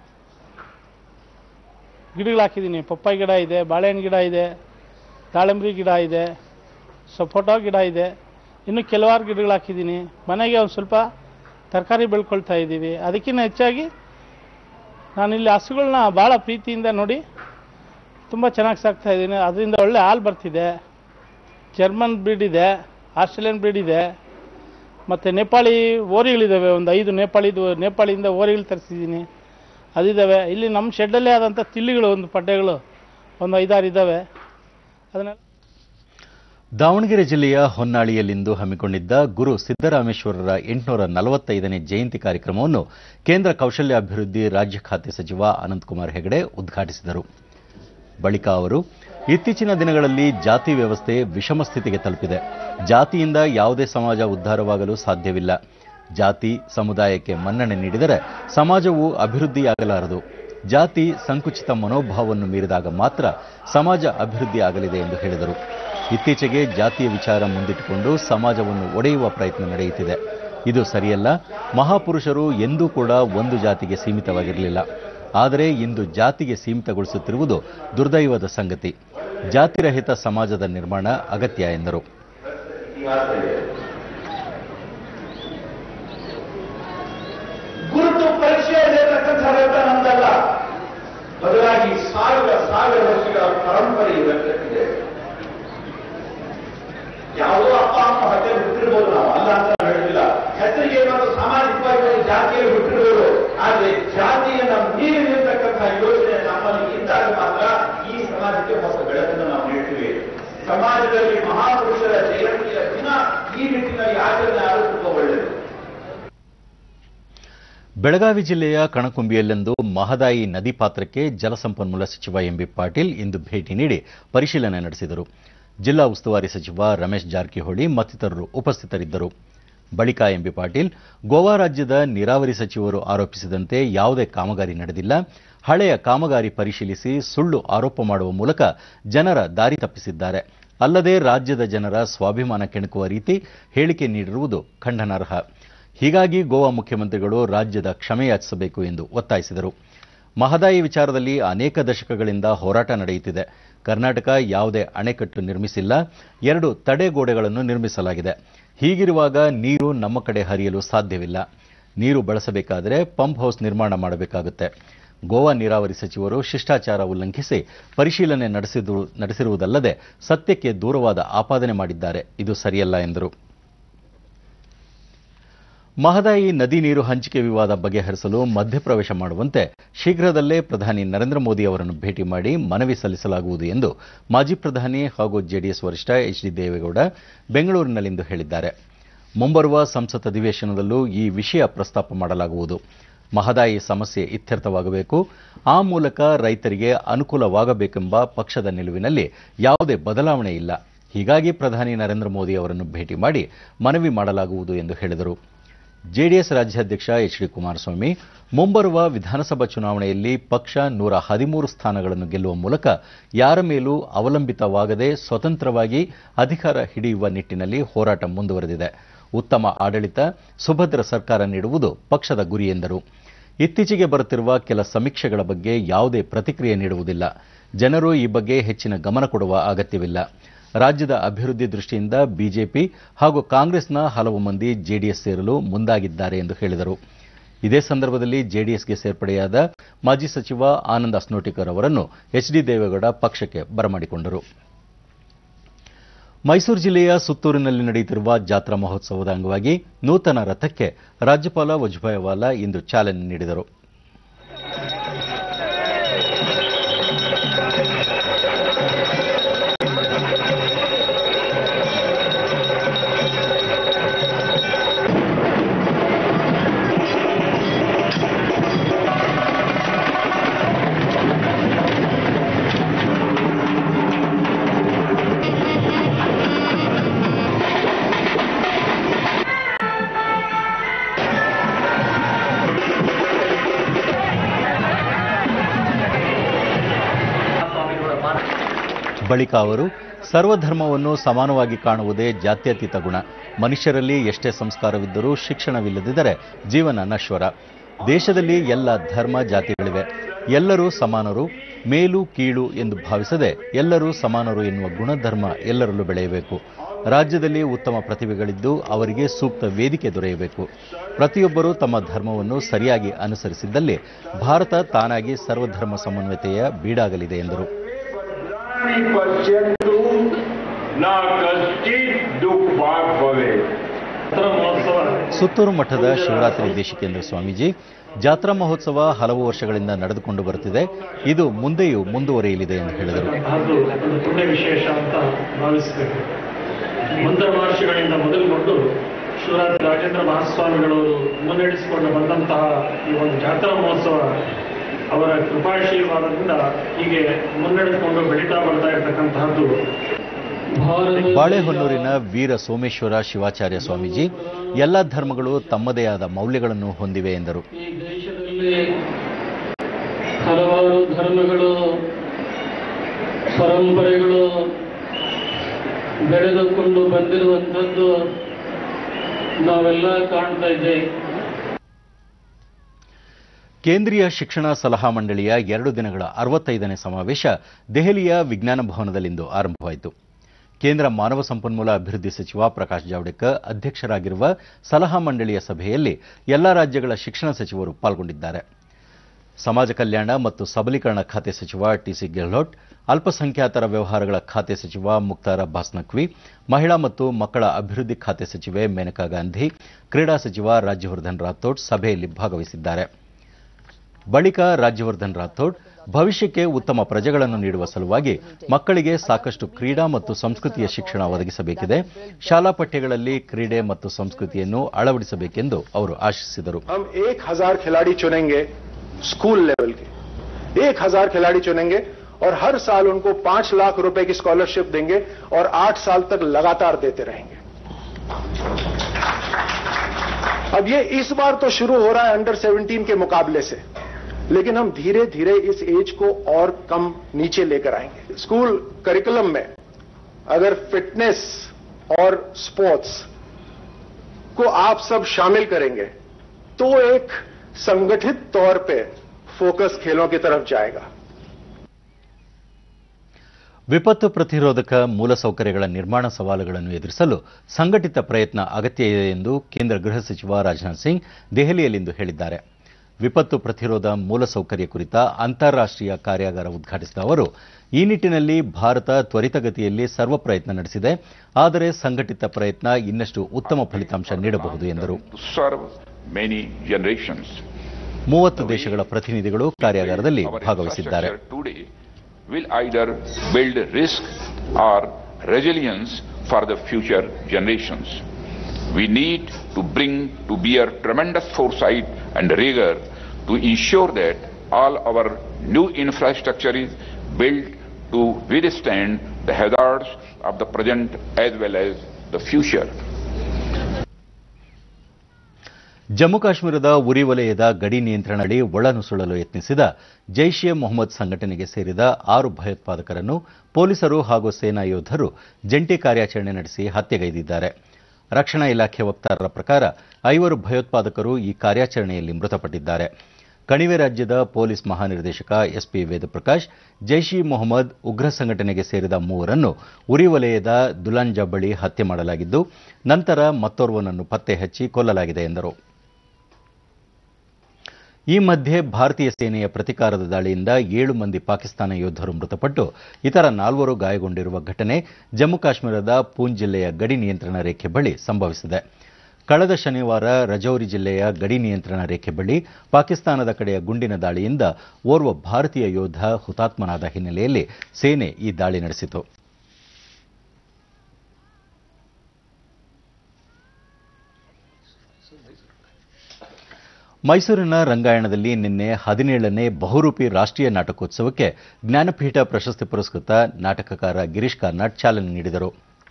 ಗಿಡಗಳು ಹಾಕಿದ್ದೀನಿ ಪಪ್ಪಾಯಿ ಗಿಡ ಇದೆ ಬಾಳೆಹಣ್ಣು ಗಿಡ ಇದೆ ದಾಳಿಂಬರಿ ಗಿಡ ಇದೆ ಸಪೋಟೊ ಗಿಡ ಇದೆ ಇನ್ನು ಕೆಲವಾರು ಗಿಡಗಳು ಹಾಕಿದ್ದೀನಿ ಮನೆಗೆ ಒಂದು ಸ್ವಲ್ಪ ತರಕಾರಿ ಬೆಳ್ಕೊಳ್ತಾ ಇದ್ದೀವಿ ಅದಕ್ಕಿಂತ ಹೆಚ್ಚಾಗಿ ನಾನಿಲ್ಲಿ ಹಸುಗಳನ್ನ ಭಾಳ ಪ್ರೀತಿಯಿಂದ ನೋಡಿ ತುಂಬ ಚೆನ್ನಾಗಿ ಸಾಕ್ತಾ ಇದ್ದೀನಿ ಅದರಿಂದ ಒಳ್ಳೆ ಹಾಲು ಬರ್ತಿದೆ ಜರ್ಮನ್ ಬ್ರೀಡ್ ಇದೆ ಆಸ್ಟ್ರೇಲಿಯನ್ ಬ್ರೀಡ್ ಇದೆ ಮತ್ತು ನೇಪಾಳಿ ಓರಿಗಳಿದ್ದಾವೆ ಒಂದು ಐದು ನೇಪಾಳಿದು ನೇಪಾಳಿಯಿಂದ ಓರಿಗಳು ತರಿಸಿದ್ದೀನಿ ಅದಿದ್ದಾವೆ ಇಲ್ಲಿ ನಮ್ಮ ಶೆಡ್ಡಲ್ಲೇ ಆದಂಥ ತಿಲ್ಲಿಗಳು ಒಂದು ಪಡ್ಡೆಗಳು ಒಂದು ಐದಾರು ಇದ್ದಾವೆ ಅದನ್ನೆಲ್ಲ ದಾವಣಗೆರೆ ಜಿಲ್ಲೆಯ ಹೊನ್ನಾಳಿಯಲ್ಲಿಂದು ಹಮ್ಮಿಕೊಂಡಿದ್ದ ಗುರು ಸಿದ್ದರಾಮೇಶ್ವರರ ಎಂಟುನೂರ ನಲವತ್ತೈದನೇ ಜಯಂತಿ ಕಾರ್ಯಕ್ರಮವನ್ನು ಕೇಂದ್ರ ಕೌಶಲ್ಯಾಭಿವೃದ್ಧಿ ರಾಜ್ಯ ಖಾತೆ ಸಚಿವ ಅನಂತಕುಮಾರ್ ಹೆಗಡೆ ಉದ್ಘಾಟಿಸಿದರು ಬಳಿಕ ಅವರು ಇತ್ತೀಚಿನ ದಿನಗಳಲ್ಲಿ ಜಾತಿ ವ್ಯವಸ್ಥೆ ವಿಷಮ ಸ್ಥಿತಿಗೆ ತಲುಪಿದೆ ಜಾತಿಯಿಂದ ಯಾವುದೇ ಸಮಾಜ ಉದ್ಧಾರವಾಗಲು ಸಾಧ್ಯವಿಲ್ಲ ಜಾತಿ ಸಮುದಾಯಕ್ಕೆ ಮನ್ನಣೆ ನೀಡಿದರೆ ಸಮಾಜವು ಅಭಿವೃದ್ಧಿಯಾಗಲಾರದು ಜಾತಿ ಸಂಕುಚಿತ ಮನೋಭಾವವನ್ನು ಮೀರಿದಾಗ ಮಾತ್ರ ಸಮಾಜ ಅಭಿವೃದ್ಧಿ ಆಗಲಿದೆ ಎಂದು ಹೇಳಿದರು ಇತ್ತೀಚೆಗೆ ಜಾತಿಯ ವಿಚಾರ ಮುಂದಿಟ್ಟುಕೊಂಡು ಸಮಾಜವನ್ನು ಒಡೆಯುವ ಪ್ರಯತ್ನ ನಡೆಯುತ್ತಿದೆ ಇದು ಸರಿಯಲ್ಲ ಮಹಾಪುರುಷರು ಎಂದೂ ಕೂಡ ಒಂದು ಜಾತಿಗೆ ಸೀಮಿತವಾಗಿರಲಿಲ್ಲ ಆದರೆ ಇಂದು ಜಾತಿಗೆ ಸೀಮಿತಗೊಳಿಸುತ್ತಿರುವುದು ದುರ್ದೈವದ ಸಂಗತಿ ಜಾತಿರಹಿತ ಸಮಾಜದ ನಿರ್ಮಾಣ ಅಗತ್ಯ ಎಂದರು ಗುರುತು ಪರೀಕ್ಷೆಯಲ್ಲಿರತಕ್ಕಂಥ ರೈತ ನಮ್ದಲ್ಲ ಬದಲಾಗಿ ಸಾವಿರ ಸಾವಿರ ವರ್ಷಗಳ ಪರಂಪರೆ ಇದಕ್ಕಿದೆ ಯಾವುದೋ ಅಪ್ಪ ಅಮ್ಮ ಹೊಟ್ಟೆ ಹುಟ್ಟಿರ್ಬೋದು ನಾವು ಅಲ್ಲ ಅಂತ ಹೇಳಿಲ್ಲ ಹೆಸರಿಗೆ ಏನಾದ್ರು ಸಾಮಾಜಿಕವಾಗಿ ಒಂದು ಜಾತಿಯಲ್ಲಿ ಹುಟ್ಟಿರ್ಬೋದು ಆದ್ರೆ ಜಾತಿಯನ್ನ ಮೀರಿ ನಿಲ್ತಕ್ಕಂಥ ಯೋಚನೆ ನಮ್ಮಲ್ಲಿ ಇದ್ದಾಗ ಮಾತ್ರ ಈ ಸಮಾಜಕ್ಕೆ ಹೊಸ ಬೆಳಕನ್ನು ನಾವು ನೀಡ್ತೀವಿ ಸಮಾಜದಲ್ಲಿ ಮಹಾಪುರುಷರ ಜಯಂತಿಯ ದಿನ ಈ ನಿಟ್ಟಿನಲ್ಲಿ ಆಚರಣೆ ಆಗೋದು ತುಂಬಾ ಒಳ್ಳೆಯದು ಬೆಳಗಾವಿ ಜಿಲ್ಲೆಯ ಕಣಕುಂಬಿಯಲ್ಲಿಂದು ಮಹದಾಯಿ ನದಿ ಪಾತ್ರಕ್ಕೆ ಜಲಸಂಪನ್ಮೂಲ ಸಚಿವ ಎಂಬಿ ಪಾಟೀಲ್ ಇಂದು ಭೇಟಿ ನೀಡಿ ಪರಿಶೀಲನೆ ನಡೆಸಿದರು ಜಿಲ್ಲಾ ಉಸ್ತುವಾರಿ ಸಚಿವ ರಮೇಶ್ ಜಾರಕಿಹೊಳಿ ಮತ್ತಿತರರು ಉಪಸ್ಥಿತರಿದ್ದರು ಬಳಿಕ ಎಂಬಿ ಪಾಟೀಲ್ ಗೋವಾ ರಾಜ್ಯದ ನೀರಾವರಿ ಸಚಿವರು ಆರೋಪಿಸಿದಂತೆ ಯಾವುದೇ ಕಾಮಗಾರಿ ನಡೆದಿಲ್ಲ ಹಳೆಯ ಕಾಮಗಾರಿ ಪರಿಶೀಲಿಸಿ ಸುಳ್ಳು ಆರೋಪ ಮಾಡುವ ಮೂಲಕ ಜನರ ದಾರಿ ತಪ್ಪಿಸಿದ್ದಾರೆ ಅಲ್ಲದೆ ರಾಜ್ಯದ ಜನರ ಸ್ವಾಭಿಮಾನ ಕೆಣಕುವ ರೀತಿ ಹೇಳಿಕೆ ನೀಡಿರುವುದು ಖಂಡನಾರ್ಹ ಹೀಗಾಗಿ ಗೋವಾ ಮುಖ್ಯಮಂತ್ರಿಗಳು ರಾಜ್ಯದ ಕ್ಷಮೆಯಾಚಿಸಬೇಕು ಎಂದು ಒತ್ತಾಯಿಸಿದರು ಮಹದಾಯಿ ವಿಚಾರದಲ್ಲಿ ಅನೇಕ ದಶಕಗಳಿಂದ ಹೋರಾಟ ನಡೆಯುತ್ತಿದೆ ಕರ್ನಾಟಕ ಯಾವುದೇ ಅಣೆಕಟ್ಟು ನಿರ್ಮಿಸಿಲ್ಲ ಎರಡು ತಡೆಗೋಡೆಗಳನ್ನು ನಿರ್ಮಿಸಲಾಗಿದೆ ಹೀಗಿರುವಾಗ ನೀರು ನಮ್ಮ ಕಡೆ ಹರಿಯಲು ಸಾಧ್ಯವಿಲ್ಲ ನೀರು ಬಳಸಬೇಕಾದರೆ ಪಂಪ್ ಹೌಸ್ ನಿರ್ಮಾಣ ಮಾಡಬೇಕಾಗುತ್ತೆ ಗೋವಾ ನೀರಾವರಿ ಸಚಿವರು ಶಿಷ್ಟಾಚಾರ ಉಲ್ಲಂಘಿಸಿ ಪರಿಶೀಲನೆ ನಡೆಸಿದು ನಡೆಸಿರುವುದಲ್ಲದೆ ಸತ್ಯಕ್ಕೆ ದೂರವಾದ ಆಪಾದನೆ ಮಾಡಿದ್ದಾರೆ ಇದು ಸರಿಯಲ್ಲ ಎಂದರು ಮಹದಾಯಿ ನದಿ ನೀರು ಹಂಚಿಕೆ ವಿವಾದ ಬಗೆಹರಿಸಲು ಮಧ್ಯಪ್ರವೇಶ ಮಾಡುವಂತೆ ಶೀಘ್ರದಲ್ಲೇ ಪ್ರಧಾನಿ ನರೇಂದ್ರ ಮೋದಿ ಅವರನ್ನು ಭೇಟಿ ಮಾಡಿ ಮನವಿ ಸಲ್ಲಿಸಲಾಗುವುದು ಎಂದು ಮಾಜಿ ಪ್ರಧಾನಿ ಹಾಗೂ ಜೆಡಿಎಸ್ ವರಿಷ್ಠ ಎಚ್ ಡಿ ದೇವೇಗೌಡ ಬೆಂಗಳೂರಿನಲ್ಲಿಂದು ಹೇಳಿದ್ದಾರೆ ಮುಂಬರುವ ಸಂಸತ್ ಅಧಿವೇಶನದಲ್ಲೂ ಈ ವಿಷಯ ಪ್ರಸ್ತಾಪ ಮಾಡಲಾಗುವುದು ಮಹದಾಯಿ ಸಮಸ್ಯೆ ಇತ್ಯರ್ಥವಾಗಬೇಕು ಆ ಮೂಲಕ ರೈತರಿಗೆ ಅನುಕೂಲವಾಗಬೇಕೆಂಬ ಪಕ್ಷದ ನಿಲುವಿನಲ್ಲಿ ಯಾವುದೇ ಬದಲಾವಣೆ ಇಲ್ಲ ಹೀಗಾಗಿ ಪ್ರಧಾನಿ ನರೇಂದ್ರ ಮೋದಿ ಅವರನ್ನು ಭೇಟಿ ಮಾಡಿ ಮನವಿ ಮಾಡಲಾಗುವುದು ಎಂದು ಹೇಳಿದರು ಜೆಡಿಎಸ್ ರಾಜ್ಯಾಧ್ಯಕ್ಷ ಎಚ್ ಡಿ ಕುಮಾರಸ್ವಾಮಿ ಮುಂಬರುವ ವಿಧಾನಸಭಾ ಚುನಾವಣೆಯಲ್ಲಿ ಪಕ್ಷ ನೂರ ಹದಿಮೂರು ಸ್ಥಾನಗಳನ್ನು ಗೆಲ್ಲುವ ಮೂಲಕ ಯಾರ ಮೇಲೂ ಅವಲಂಬಿತವಾಗದೆ ಸ್ವತಂತ್ರವಾಗಿ ಅಧಿಕಾರ ಹಿಡಿಯುವ ನಿಟ್ಟಿನಲ್ಲಿ ಹೋರಾಟ ಮುಂದುವರೆದಿದೆ ಉತ್ತಮ ಆಡಳಿತ ಸುಭದ್ರ ಸರ್ಕಾರ ನೀಡುವುದು ಪಕ್ಷದ ಗುರಿ ಎಂದರು ಇತ್ತೀಚೆಗೆ ಬರುತ್ತಿರುವ ಕೆಲ ಸಮೀಕ್ಷೆಗಳ ಬಗ್ಗೆ ಯಾವುದೇ ಪ್ರತಿಕ್ರಿಯೆ ನೀಡುವುದಿಲ್ಲ ಜನರು ಈ ಬಗ್ಗೆ ಹೆಚ್ಚಿನ ಗಮನ ಕೊಡುವ ಅಗತ್ಯವಿಲ್ಲ ರಾಜ್ಯದ ಅಭಿವೃದ್ಧಿ ದೃಷ್ಟಿಯಿಂದ ಬಿಜೆಪಿ ಹಾಗೂ ಕಾಂಗ್ರೆಸ್ನ ಹಲವು ಮಂದಿ ಜೆಡಿಎಸ್ ಸೇರಲು ಮುಂದಾಗಿದ್ದಾರೆ ಎಂದು ಹೇಳಿದರು ಇದೇ ಸಂದರ್ಭದಲ್ಲಿ ಜೆಡಿಎಸ್ಗೆ ಸೇರ್ಪಡೆಯಾದ ಮಾಜಿ ಸಚಿವ ಆನಂದ್ ಅಸ್ನೋಟಿಕರ್ ಅವರನ್ನು ಎಚ್ ಡಿ ದೇವೇಗೌಡ ಪಕ್ಷಕ್ಕೆ ಬರಮಾಡಿಕೊಂಡರು ಮೈಸೂರು ಜಿಲ್ಲೆಯ ಸುತ್ತೂರಿನಲ್ಲಿ ನಡೆಯುತ್ತಿರುವ ಜಾತ್ರಾ ಮಹೋತ್ಸವದ ಅಂಗವಾಗಿ ನೂತನ ರಥಕ್ಕೆ ರಾಜ್ಯಪಾಲ ವಜುಭಾಯ್ ವಾಲಾ ಇಂದು ಚಾಲನೆ ನೀಡಿದರು ಬಳಿಕ ಅವರು ಸರ್ವಧರ್ಮವನ್ನು ಸಮಾನವಾಗಿ ಕಾಣುವುದೇ ಜಾತ್ಯತೀತ ಗುಣ ಮನುಷ್ಯರಲ್ಲಿ ಎಷ್ಟೇ ಸಂಸ್ಕಾರವಿದ್ದರೂ ಶಿಕ್ಷಣವಿಲ್ಲದಿದ್ದರೆ ಜೀವನ ನಶ್ವರ ದೇಶದಲ್ಲಿ ಎಲ್ಲ ಧರ್ಮ ಜಾತಿಗಳಿವೆ ಎಲ್ಲರೂ ಸಮಾನರು ಮೇಲು ಕೀಳು ಎಂದು ಭಾವಿಸದೆ ಎಲ್ಲರೂ ಸಮಾನರು ಎನ್ನುವ ಗುಣಧರ್ಮ ಎಲ್ಲರಲ್ಲೂ ಬೆಳೆಯಬೇಕು ರಾಜ್ಯದಲ್ಲಿ ಉತ್ತಮ ಪ್ರತಿಭೆಗಳಿದ್ದು ಅವರಿಗೆ ಸೂಕ್ತ ವೇದಿಕೆ ದೊರೆಯಬೇಕು ಪ್ರತಿಯೊಬ್ಬರೂ ತಮ್ಮ ಧರ್ಮವನ್ನು ಸರಿಯಾಗಿ ಅನುಸರಿಸಿದ್ದಲ್ಲಿ ಭಾರತ ತಾನಾಗಿ ಸರ್ವಧರ್ಮ ಸಮನ್ವಯತೆಯ ಬೀಡಾಗಲಿದೆ ಎಂದರು ಪಶ್ಯಂತು ನ ಕಶ್ಚಿತ್ ದುಃಖ ಭವೆ ಸುತ್ತೂರು ಮಠದ ಶಿವರಾತ್ರಿ ದೇಶಿಕೇಂದ್ರ ಸ್ವಾಮೀಜಿ ಜಾತ್ರಾ ಮಹೋತ್ಸವ ಹಲವು ವರ್ಷಗಳಿಂದ ನಡೆದುಕೊಂಡು ಬರುತ್ತಿದೆ ಇದು ಮುಂದೆಯೂ ಮುಂದುವರಿಯಲಿದೆ ಎಂದು ಹೇಳಿದರು ಅದು ಒಂದು ಪುಣ್ಯ ವಿಶೇಷ ಅಂತ ಭಾವಿಸಬೇಕು ಮಂತ್ರ ಮಹರ್ಷಿಗಳಿಂದ ಮೊದಲುಗೊಂಡು ಶಿವರಾತ್ರಿ ರಾಜೇಂದ್ರ ಮಹಾಸ್ವಾಮಿಗಳವರು ಮುನ್ನಡೆಸಿಕೊಂಡು ಬಂದಂತಹ ಈ ಒಂದು ಜಾತ್ರಾ ಮಹೋತ್ಸವ ಅವರ ಕೃಪಾಶೀರ್ವಾದದಿಂದ ಹೀಗೆ ಮುನ್ನಡೆದುಕೊಂಡು ಬೆಳೀತಾ ಬರ್ತಾ ಇರತಕ್ಕಂತಹದ್ದು ಬಾಳೆಹೊನ್ನೂರಿನ ವೀರ ಸೋಮೇಶ್ವರ ಶಿವಾಚಾರ್ಯ ಸ್ವಾಮೀಜಿ ಎಲ್ಲ ಧರ್ಮಗಳು ತಮ್ಮದೇ ಆದ ಮೌಲ್ಯಗಳನ್ನು ಹೊಂದಿವೆ ಎಂದರು ಈ ದೇಶದಲ್ಲಿ ಹಲವಾರು ಧರ್ಮಗಳು ಪರಂಪರೆಗಳು ಬೆಳೆದುಕೊಂಡು ಬಂದಿರುವಂಥದ್ದು ನಾವೆಲ್ಲ ಕಾಣ್ತಾ ಇದ್ದೇವೆ ಕೇಂದ್ರೀಯ ಶಿಕ್ಷಣ ಸಲಹಾ ಮಂಡಳಿಯ ಎರಡು ದಿನಗಳ ಅರವತ್ತೈದನೇ ಸಮಾವೇಶ ದೆಹಲಿಯ ವಿಜ್ಞಾನ ಭವನದಲ್ಲಿಂದು ಆರಂಭವಾಯಿತು ಕೇಂದ್ರ ಮಾನವ ಸಂಪನ್ಮೂಲ ಅಭಿವೃದ್ಧಿ ಸಚಿವ ಪ್ರಕಾಶ್ ಜಾವಡೇಕರ್ ಅಧ್ಯಕ್ಷರಾಗಿರುವ ಸಲಹಾ ಮಂಡಳಿಯ ಸಭೆಯಲ್ಲಿ ಎಲ್ಲ ರಾಜ್ಯಗಳ ಶಿಕ್ಷಣ ಸಚಿವರು ಪಾಲ್ಗೊಂಡಿದ್ದಾರೆ ಸಮಾಜ ಕಲ್ಯಾಣ ಮತ್ತು ಸಬಲೀಕರಣ ಖಾತೆ ಸಚಿವ ಟಿಸಿ ಗೆಹ್ಲೋಟ್ ಅಲ್ಪಸಂಖ್ಯಾತರ ವ್ಯವಹಾರಗಳ ಖಾತೆ ಸಚಿವ ಮುಕ್ತಾರ್ ಅಬ್ಬಾಸ್ ನಖ್ವಿ ಮಹಿಳಾ ಮತ್ತು ಮಕ್ಕಳ ಅಭಿವೃದ್ಧಿ ಖಾತೆ ಸಚಿವೆ ಮೇನಕಾ ಗಾಂಧಿ ಕ್ರೀಡಾ ಸಚಿವ ರಾಜ್ಯವರ್ಧನ್ ರಾಥೋಡ್ ಸಭೆಯಲ್ಲಿ ಭಾಗವಹಿಸಿದ್ದಾರೆ ಬಳಿಕ ರಾಜ್ಯವರ್ಧನ್ ರಾಥೋಡ್ ಭವಿಷ್ಯಕ್ಕೆ ಉತ್ತಮ ಪ್ರಜೆಗಳನ್ನು ನೀಡುವ ಸಲುವಾಗಿ ಮಕ್ಕಳಿಗೆ ಸಾಕಷ್ಟು ಕ್ರೀಡಾ ಮತ್ತು ಸಂಸ್ಕೃತಿಯ ಶಿಕ್ಷಣ ಒದಗಿಸಬೇಕಿದೆ ಶಾಲಾ ಪಠ್ಯಗಳಲ್ಲಿ ಕ್ರೀಡೆ ಮತ್ತು ಸಂಸ್ಕೃತಿಯನ್ನು ಅಳವಡಿಸಬೇಕೆಂದು ಅವರು ಆಶಿಸಿದರು हम एक हजार खिलाड़ी चुनेंगे स्कूल लेवल के एक हजार खिलाड़ी चुनेंगे और हर साल उनको पांच लाख रुपए की स्कॉलरशिप देंगे और आठ साल तक लगातार देते रहेंगे अब ये इस बार तो शुरू हो रहा है अंडर 17 के मुकाबले से लेकिन हम धीरे धीरे इस एज को और कम नीचे लेकर आएंगे स्कूल करिकुलम में अगर फिटनेस और स्पोर्ट्स को आप सब शामिल करेंगे तो एक संगठित तौर पे फोकस खेलों की तरफ जाएगा ವಿಪತ್ತು ಪ್ರತಿರೋಧಕ ಮೂಲಸೌಕರ್ಯಗಳ ನಿರ್ಮಾಣ ಸವಾಲುಗಳನ್ನು ಎದುರಿಸಲು ಸಂಘಟಿತ ಪ್ರಯತ್ನ ಅಗತ್ಯ ಇದೆ ಎಂದು ಕೇಂದ್ರ ಗೃಹ ಸಚಿವ ರಾಜನಾಥ್ ಸಿಂಗ್ ದೆಹಲಿಯಲ್ಲಿಂದು ಹೇಳಿದ್ದಾರೆ ವಿಪತ್ತು ಪ್ರತಿರೋಧ ಮೂಲಸೌಕರ್ಯ ಕುರಿತ ಅಂತಾರಾಷ್ಟ್ರೀಯ ಕಾರ್ಯಾಗಾರ ಉದ್ಘಾಟಿಸಿದ ಅವರು ಈ ನಿಟ್ಟಿನಲ್ಲಿ ಭಾರತ ತ್ವರಿತಗತಿಯಲ್ಲಿ ಸರ್ವ ಪ್ರಯತ್ನ ನಡೆಸಿದೆ ಆದರೆ ಸಂಘಟಿತ ಪ್ರಯತ್ನ ಇನ್ನಷ್ಟು ಉತ್ತಮ ಫಲಿತಾಂಶ ನೀಡಬಹುದು ಎಂದರು to serve many generations. ಮೂವತ್ತು ದೇಶಗಳ ಪ್ರತಿನಿಧಿಗಳು ಕಾರ್ಯಾಗಾರದಲ್ಲಿ ಭಾಗವಹಿಸಿದ್ದಾರೆ Today will either build risk or resilience for the future generations. We need to bring to bear tremendous foresight and rigor to ensure that all our new infrastructure is built to withstand the hazards of the present as well as the future. Jammu ಕಾಶ್ಮೀರದ ಉರಿ ವಲಯದ ಗಡಿ ನಿಯಂತ್ರಣಡಿ ಒಳನುಸುಳಲು ಯತ್ನಿಸಿದ Jaish A Mohammed ಸಂಘಟನೆಗೆ ಸೇರಿದ ಆರು ಭಯೋತ್ಪಾದಕರನ್ನು ಪೊಲೀಸರು ಹಾಗೂ ಸೇನಾ ಯೋಧರು ಜಂಟಿ ಕಾರ್ಯಾಚರಣೆ ನಡೆಸಿ ಹತ್ಯೆಗೈದಿದ್ದಾರೆ ರಕ್ಷಣಾ ಇಲಾಖೆ ವಕ್ತಾರರ ಪ್ರಕಾರ ಐವರು ಭಯೋತ್ಪಾದಕರು ಈ ಕಾರ್ಯಾಚರಣೆಯಲ್ಲಿ ಮೃತಪಟ್ಟಿದ್ದಾರೆ ಕಣಿವೆ ರಾಜ್ಯದ ಪೊಲೀಸ್ ಮಹಾನಿರ್ದೇಶಕ ಎಸ್ಪಿ ವೇದಪ್ರಕಾಶ್ ಜೈಷ್ ಇ ಮೊಹಮ್ಮದ್ ಉಗ್ರ ಸಂಘಟನೆಗೆ ಸೇರಿದ ಮೂವರನ್ನು ಉರಿ ವಲಯದ ದುಲಾಂಜಾ ಬಳಿ ಹತ್ಯೆ ಮಾಡಲಾಗಿದ್ದು ನಂತರ ಮತ್ತೋರ್ವನನ್ನು ಪತ್ತೆ ಹಚ್ಚಿ ಕೊಲ್ಲಲಾಗಿದೆ ಎಂದರು ಈ ಮಧ್ಯೆ ಭಾರತೀಯ ಸೇನೆಯ ಪ್ರತಿಕಾರದ ದಾಳಿಯಿಂದ ಏಳು ಮಂದಿ ಪಾಕಿಸ್ತಾನ ಯೋಧರು ಮೃತಪಟ್ಟು ಇತರ ನಾಲ್ವರು ಗಾಯಗೊಂಡಿರುವ ಘಟನೆ ಜಮ್ಮು ಕಾಶ್ಮೀರದ ಪೂಂಚ್ ಜಿಲ್ಲೆಯ ಗಡಿ ನಿಯಂತ್ರಣ ರೇಖೆ ಬಳಿ ಸಂಭವಿಸಿದೆ ಕಳೆದ ಶನಿವಾರ ರಜೌರಿ ಜಿಲ್ಲೆಯ ಗಡಿ ನಿಯಂತ್ರಣ ರೇಖೆ ಬಳಿ ಪಾಕಿಸ್ತಾನದ ಕಡೆಯ ಗುಂಡಿನ ದಾಳಿಯಿಂದ ಓರ್ವ ಭಾರತೀಯ ಯೋಧ ಹುತಾತ್ಮನಾದ ಹಿನ್ನೆಲೆಯಲ್ಲಿ ಸೇನೆ ಈ ದಾಳಿ ನಡೆಸಿತು ಮೈಸೂರಿನ ರಂಗಾಯಣದಲ್ಲಿ ನಿನ್ನೆ ಹದಿನೇಳನೇ ಬಹುರೂಪಿ ರಾಷ್ಟ್ರೀಯ ನಾಟಕೋತ್ಸವಕ್ಕೆ ಜ್ಞಾನಪೀಠ ಪ್ರಶಸ್ತಿ ಪುರಸ್ಕೃತ ನಾಟಕಕಾರ ಗಿರೀಶ್ ಕಾರ್ನಾಡ್ ಚಾಲನೆ ನೀಡಿದರು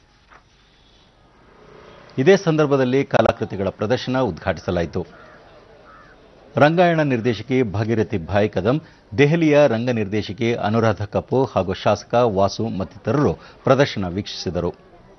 ಇದೇ ಸಂದರ್ಭದಲ್ಲಿ ಕಲಾಕೃತಿಗಳ ಪ್ರದರ್ಶನ ಉದ್ಘಾಟಿಸಲಾಯಿತು ರಂಗಾಯಣ ನಿರ್ದೇಶಕಿ ಭಾಗೀರಥಿ ಭಾಯ್ ಕದಂ ದೆಹಲಿಯ ರಂಗ ನಿರ್ದೇಶಕಿ ಅನುರಾಧ ಕಪೂರ್ ಹಾಗೂ ಶಾಸಕ ವಾಸು ಮತ್ತಿತರರು ಪ್ರದರ್ಶನ ವೀಕ್ಷಿಸಿದರು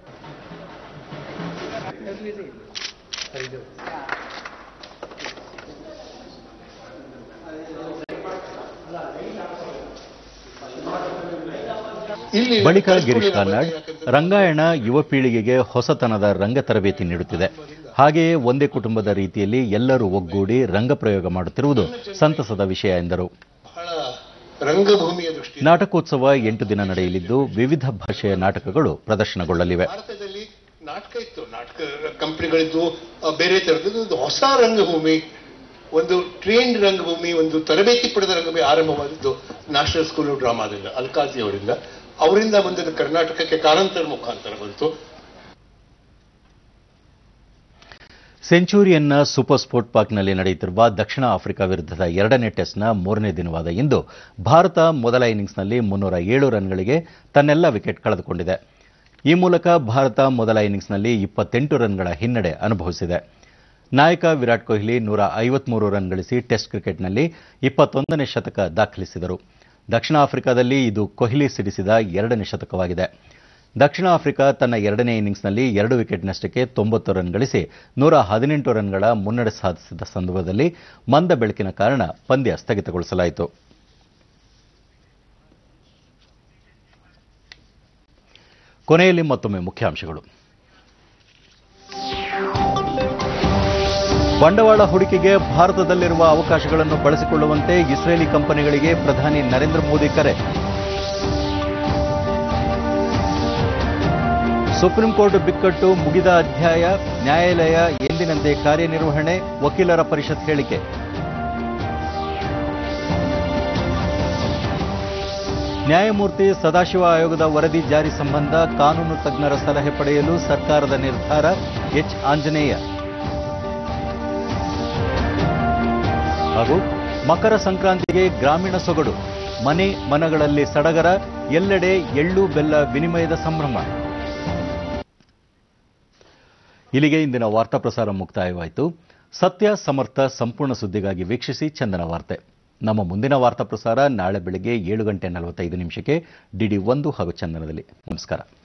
ಬಳಿಕ ಗಿರೀಶ್ ಕಾರ್ನಾಡ್ ರಂಗಾಯಣ ಯುವ ಪೀಳಿಗೆಗೆ ಹೊಸತನದ ರಂಗ ತರಬೇತಿ ನೀಡುತ್ತಿದೆ ಹಾಗೆಯೇ ಒಂದೇ ಕುಟುಂಬದ ರೀತಿಯಲ್ಲಿ ಎಲ್ಲರೂ ಒಗ್ಗೂಡಿ ರಂಗ ಪ್ರಯೋಗ ಮಾಡುತ್ತಿರುವುದು ಸಂತಸದ ವಿಷಯ ಎಂದರು ರಂಗಭೂಮಿಯ ದೃಷ್ಟಿ ನಾಟಕೋತ್ಸವ ಎಂಟು ದಿನ ನಡೆಯಲಿದ್ದು ವಿವಿಧ ಭಾಷೆಯ ನಾಟಕಗಳು ಪ್ರದರ್ಶನಗೊಳ್ಳಲಿವೆ ಭಾರತದಲ್ಲಿ ನಾಟಕ ಇತ್ತು ನಾಟಕ ಕಂಪನಿಗಳಿದ್ದು ಆ, ಬೇರೆ ತರದ್ದು ಒಂದು ಹೊಸ ರಂಗಭೂಮಿ ಒಂದು ಟ್ರೈನ್ಡ್ ರಂಗಭೂಮಿ ಒಂದು ತರಬೇತಿ ಪಡೆದ ರಂಗಭೂಮಿ ಆರಂಭವಾದದ್ದು ನ್ಯಾಷನಲ್ ಸ್ಕೂಲ್ ಆಫ್ ಡ್ರಾಮಾದಿಂದ ಅಲ್ಕಾಜಿ ಅವರಿಂದ ಅವರಿಂದ ಬಂದದ್ದು ಕರ್ನಾಟಕಕ್ಕೆ ಕಾರಂತರ ಮುಖಾಂತರ ಬಂತು ಸೆಂಚುರಿಯನ್ನ ಸೂಪರ್ ಸ್ಪೋರ್ಟ್ ಪಾರ್ಕ್ನಲ್ಲಿ ನಡೆಯುತ್ತಿರುವ ದಕ್ಷಿಣ ಆಫ್ರಿಕಾ ವಿರುದ್ಧದ ಎರಡನೇ ಟೆಸ್ಟ್ನ ಮೂರನೇ ದಿನವಾದ ಇಂದು ಭಾರತ ಮೊದಲ ಇನ್ನಿಂಗ್ಸ್ನಲ್ಲಿ ಮುನ್ನೂರ ಏಳು ರನ್ಗಳಿಗೆ ತನ್ನೆಲ್ಲ ವಿಕೆಟ್ ಕಳೆದುಕೊಂಡಿದೆ ಈ ಮೂಲಕ ಭಾರತ ಮೊದಲ ಇನ್ನಿಂಗ್ಸ್ನಲ್ಲಿ ಇಪ್ಪತ್ತೆಂಟು ರನ್ಗಳ ಹಿನ್ನಡೆ ಅನುಭವಿಸಿದೆ ನಾಯಕ ವಿರಾಟ್ ಕೊಹ್ಲಿ ನೂರ ಐವತ್ಮೂರು ರನ್ ಗಳಿಸಿ ಟೆಸ್ಟ್ ಕ್ರಿಕೆಟ್ನಲ್ಲಿ ಇಪ್ಪತ್ತೊಂದನೇ ಶತಕ ದಾಖಲಿಸಿದರು ದಕ್ಷಿಣ ಆಫ್ರಿಕಾದಲ್ಲಿ ಇದು ಕೊಹ್ಲಿ ಸಿಡಿಸಿದ ಎರಡನೇ ಶತಕವಾಗಿದೆ ದಕ್ಷಿಣ ಆಫ್ರಿಕಾ ತನ್ನ ಎರಡನೇ ಇನ್ನಿಂಗ್ಸ್ನಲ್ಲಿ ಎರಡು ವಿಕೆಟ್ ನಷ್ಟಕ್ಕೆ ತೊಂಬತ್ತು ರನ್ ಗಳಿಸಿ ನೂರ ಹದಿನೆಂಟು ರನ್ಗಳ ಮುನ್ನಡೆ ಸಾಧಿಸಿದ ಸಂದರ್ಭದಲ್ಲಿ ಮಂದ ಬೆಳಕಿನ ಕಾರಣ ಪಂದ್ಯ ಸ್ಥಗಿತಗೊಳಿಸಲಾಯಿತು ಕೊನೆಯಲ್ಲಿ ಮತ್ತೊಮ್ಮೆ ಮುಖ್ಯಾಂಶಗಳು ಬಂಡವಾಳ ಹೂಡಿಕೆಗೆ ಭಾರತದಲ್ಲಿರುವ ಅವಕಾಶಗಳನ್ನು ಬಳಸಿಕೊಳ್ಳುವಂತೆ ಇಸ್ರೇಲಿ ಕಂಪನಿಗಳಿಗೆ ಪ್ರಧಾನಿ ನರೇಂದ್ರ ಮೋದಿ ಕರೆ ಸುಪ್ರೀಂ ಕೋರ್ಟ್ ಬಿಕ್ಕಟ್ಟು ಮುಗಿದ ಅಧ್ಯಾಯ ನ್ಯಾಯಾಲಯ ಎಂದಿನಂತೆ ಕಾರ್ಯನಿರ್ವಹಣೆ ವಕೀಲರ ಪರಿಷತ್ ಹೇಳಿಕೆ ನ್ಯಾಯಮೂರ್ತಿ ಸದಾಶಿವ ಆಯೋಗದ ವರದಿ ಜಾರಿ ಸಂಬಂಧ ಕಾನೂನು ತಜ್ಞರ ಸಲಹೆ ಪಡೆಯಲು ಸರ್ಕಾರದ ನಿರ್ಧಾರ ಎಚ್ ಆಂಜನೇಯ ಹಾಗೂ ಮಕರ ಸಂಕ್ರಾಂತಿಗೆ ಗ್ರಾಮೀಣ ಸೊಗಡು ಮನೆ ಮನಗಳಲ್ಲಿ ಸಡಗರ ಎಲ್ಲೆಡೆ ಎಳ್ಳು ಬೆಲ್ಲ ವಿನಿಮಯದ ಸಂಭ್ರಮ ಇಲ್ಲಿಗೆ ಇಂದಿನ ವಾರ್ತಾ ಪ್ರಸಾರ ಮುಕ್ತಾಯವಾಯಿತು ಸತ್ಯ ಸಮರ್ಥ ಸಂಪೂರ್ಣ ಸುದ್ದಿಗಾಗಿ ವೀಕ್ಷಿಸಿ ಚಂದನ ವಾರ್ತೆ ನಮ್ಮ ಮುಂದಿನ ವಾರ್ತಾ ಪ್ರಸಾರ ನಾಳೆ ಬೆಳಗ್ಗೆ ಏಳು ಗಂಟೆ ನಲವತ್ತೈದು ನಿಮಿಷಕ್ಕೆ ಡಿಡಿ ಒಂದು ಹಾಗೂ ಚಂದನದಲ್ಲಿ ನಮಸ್ಕಾರ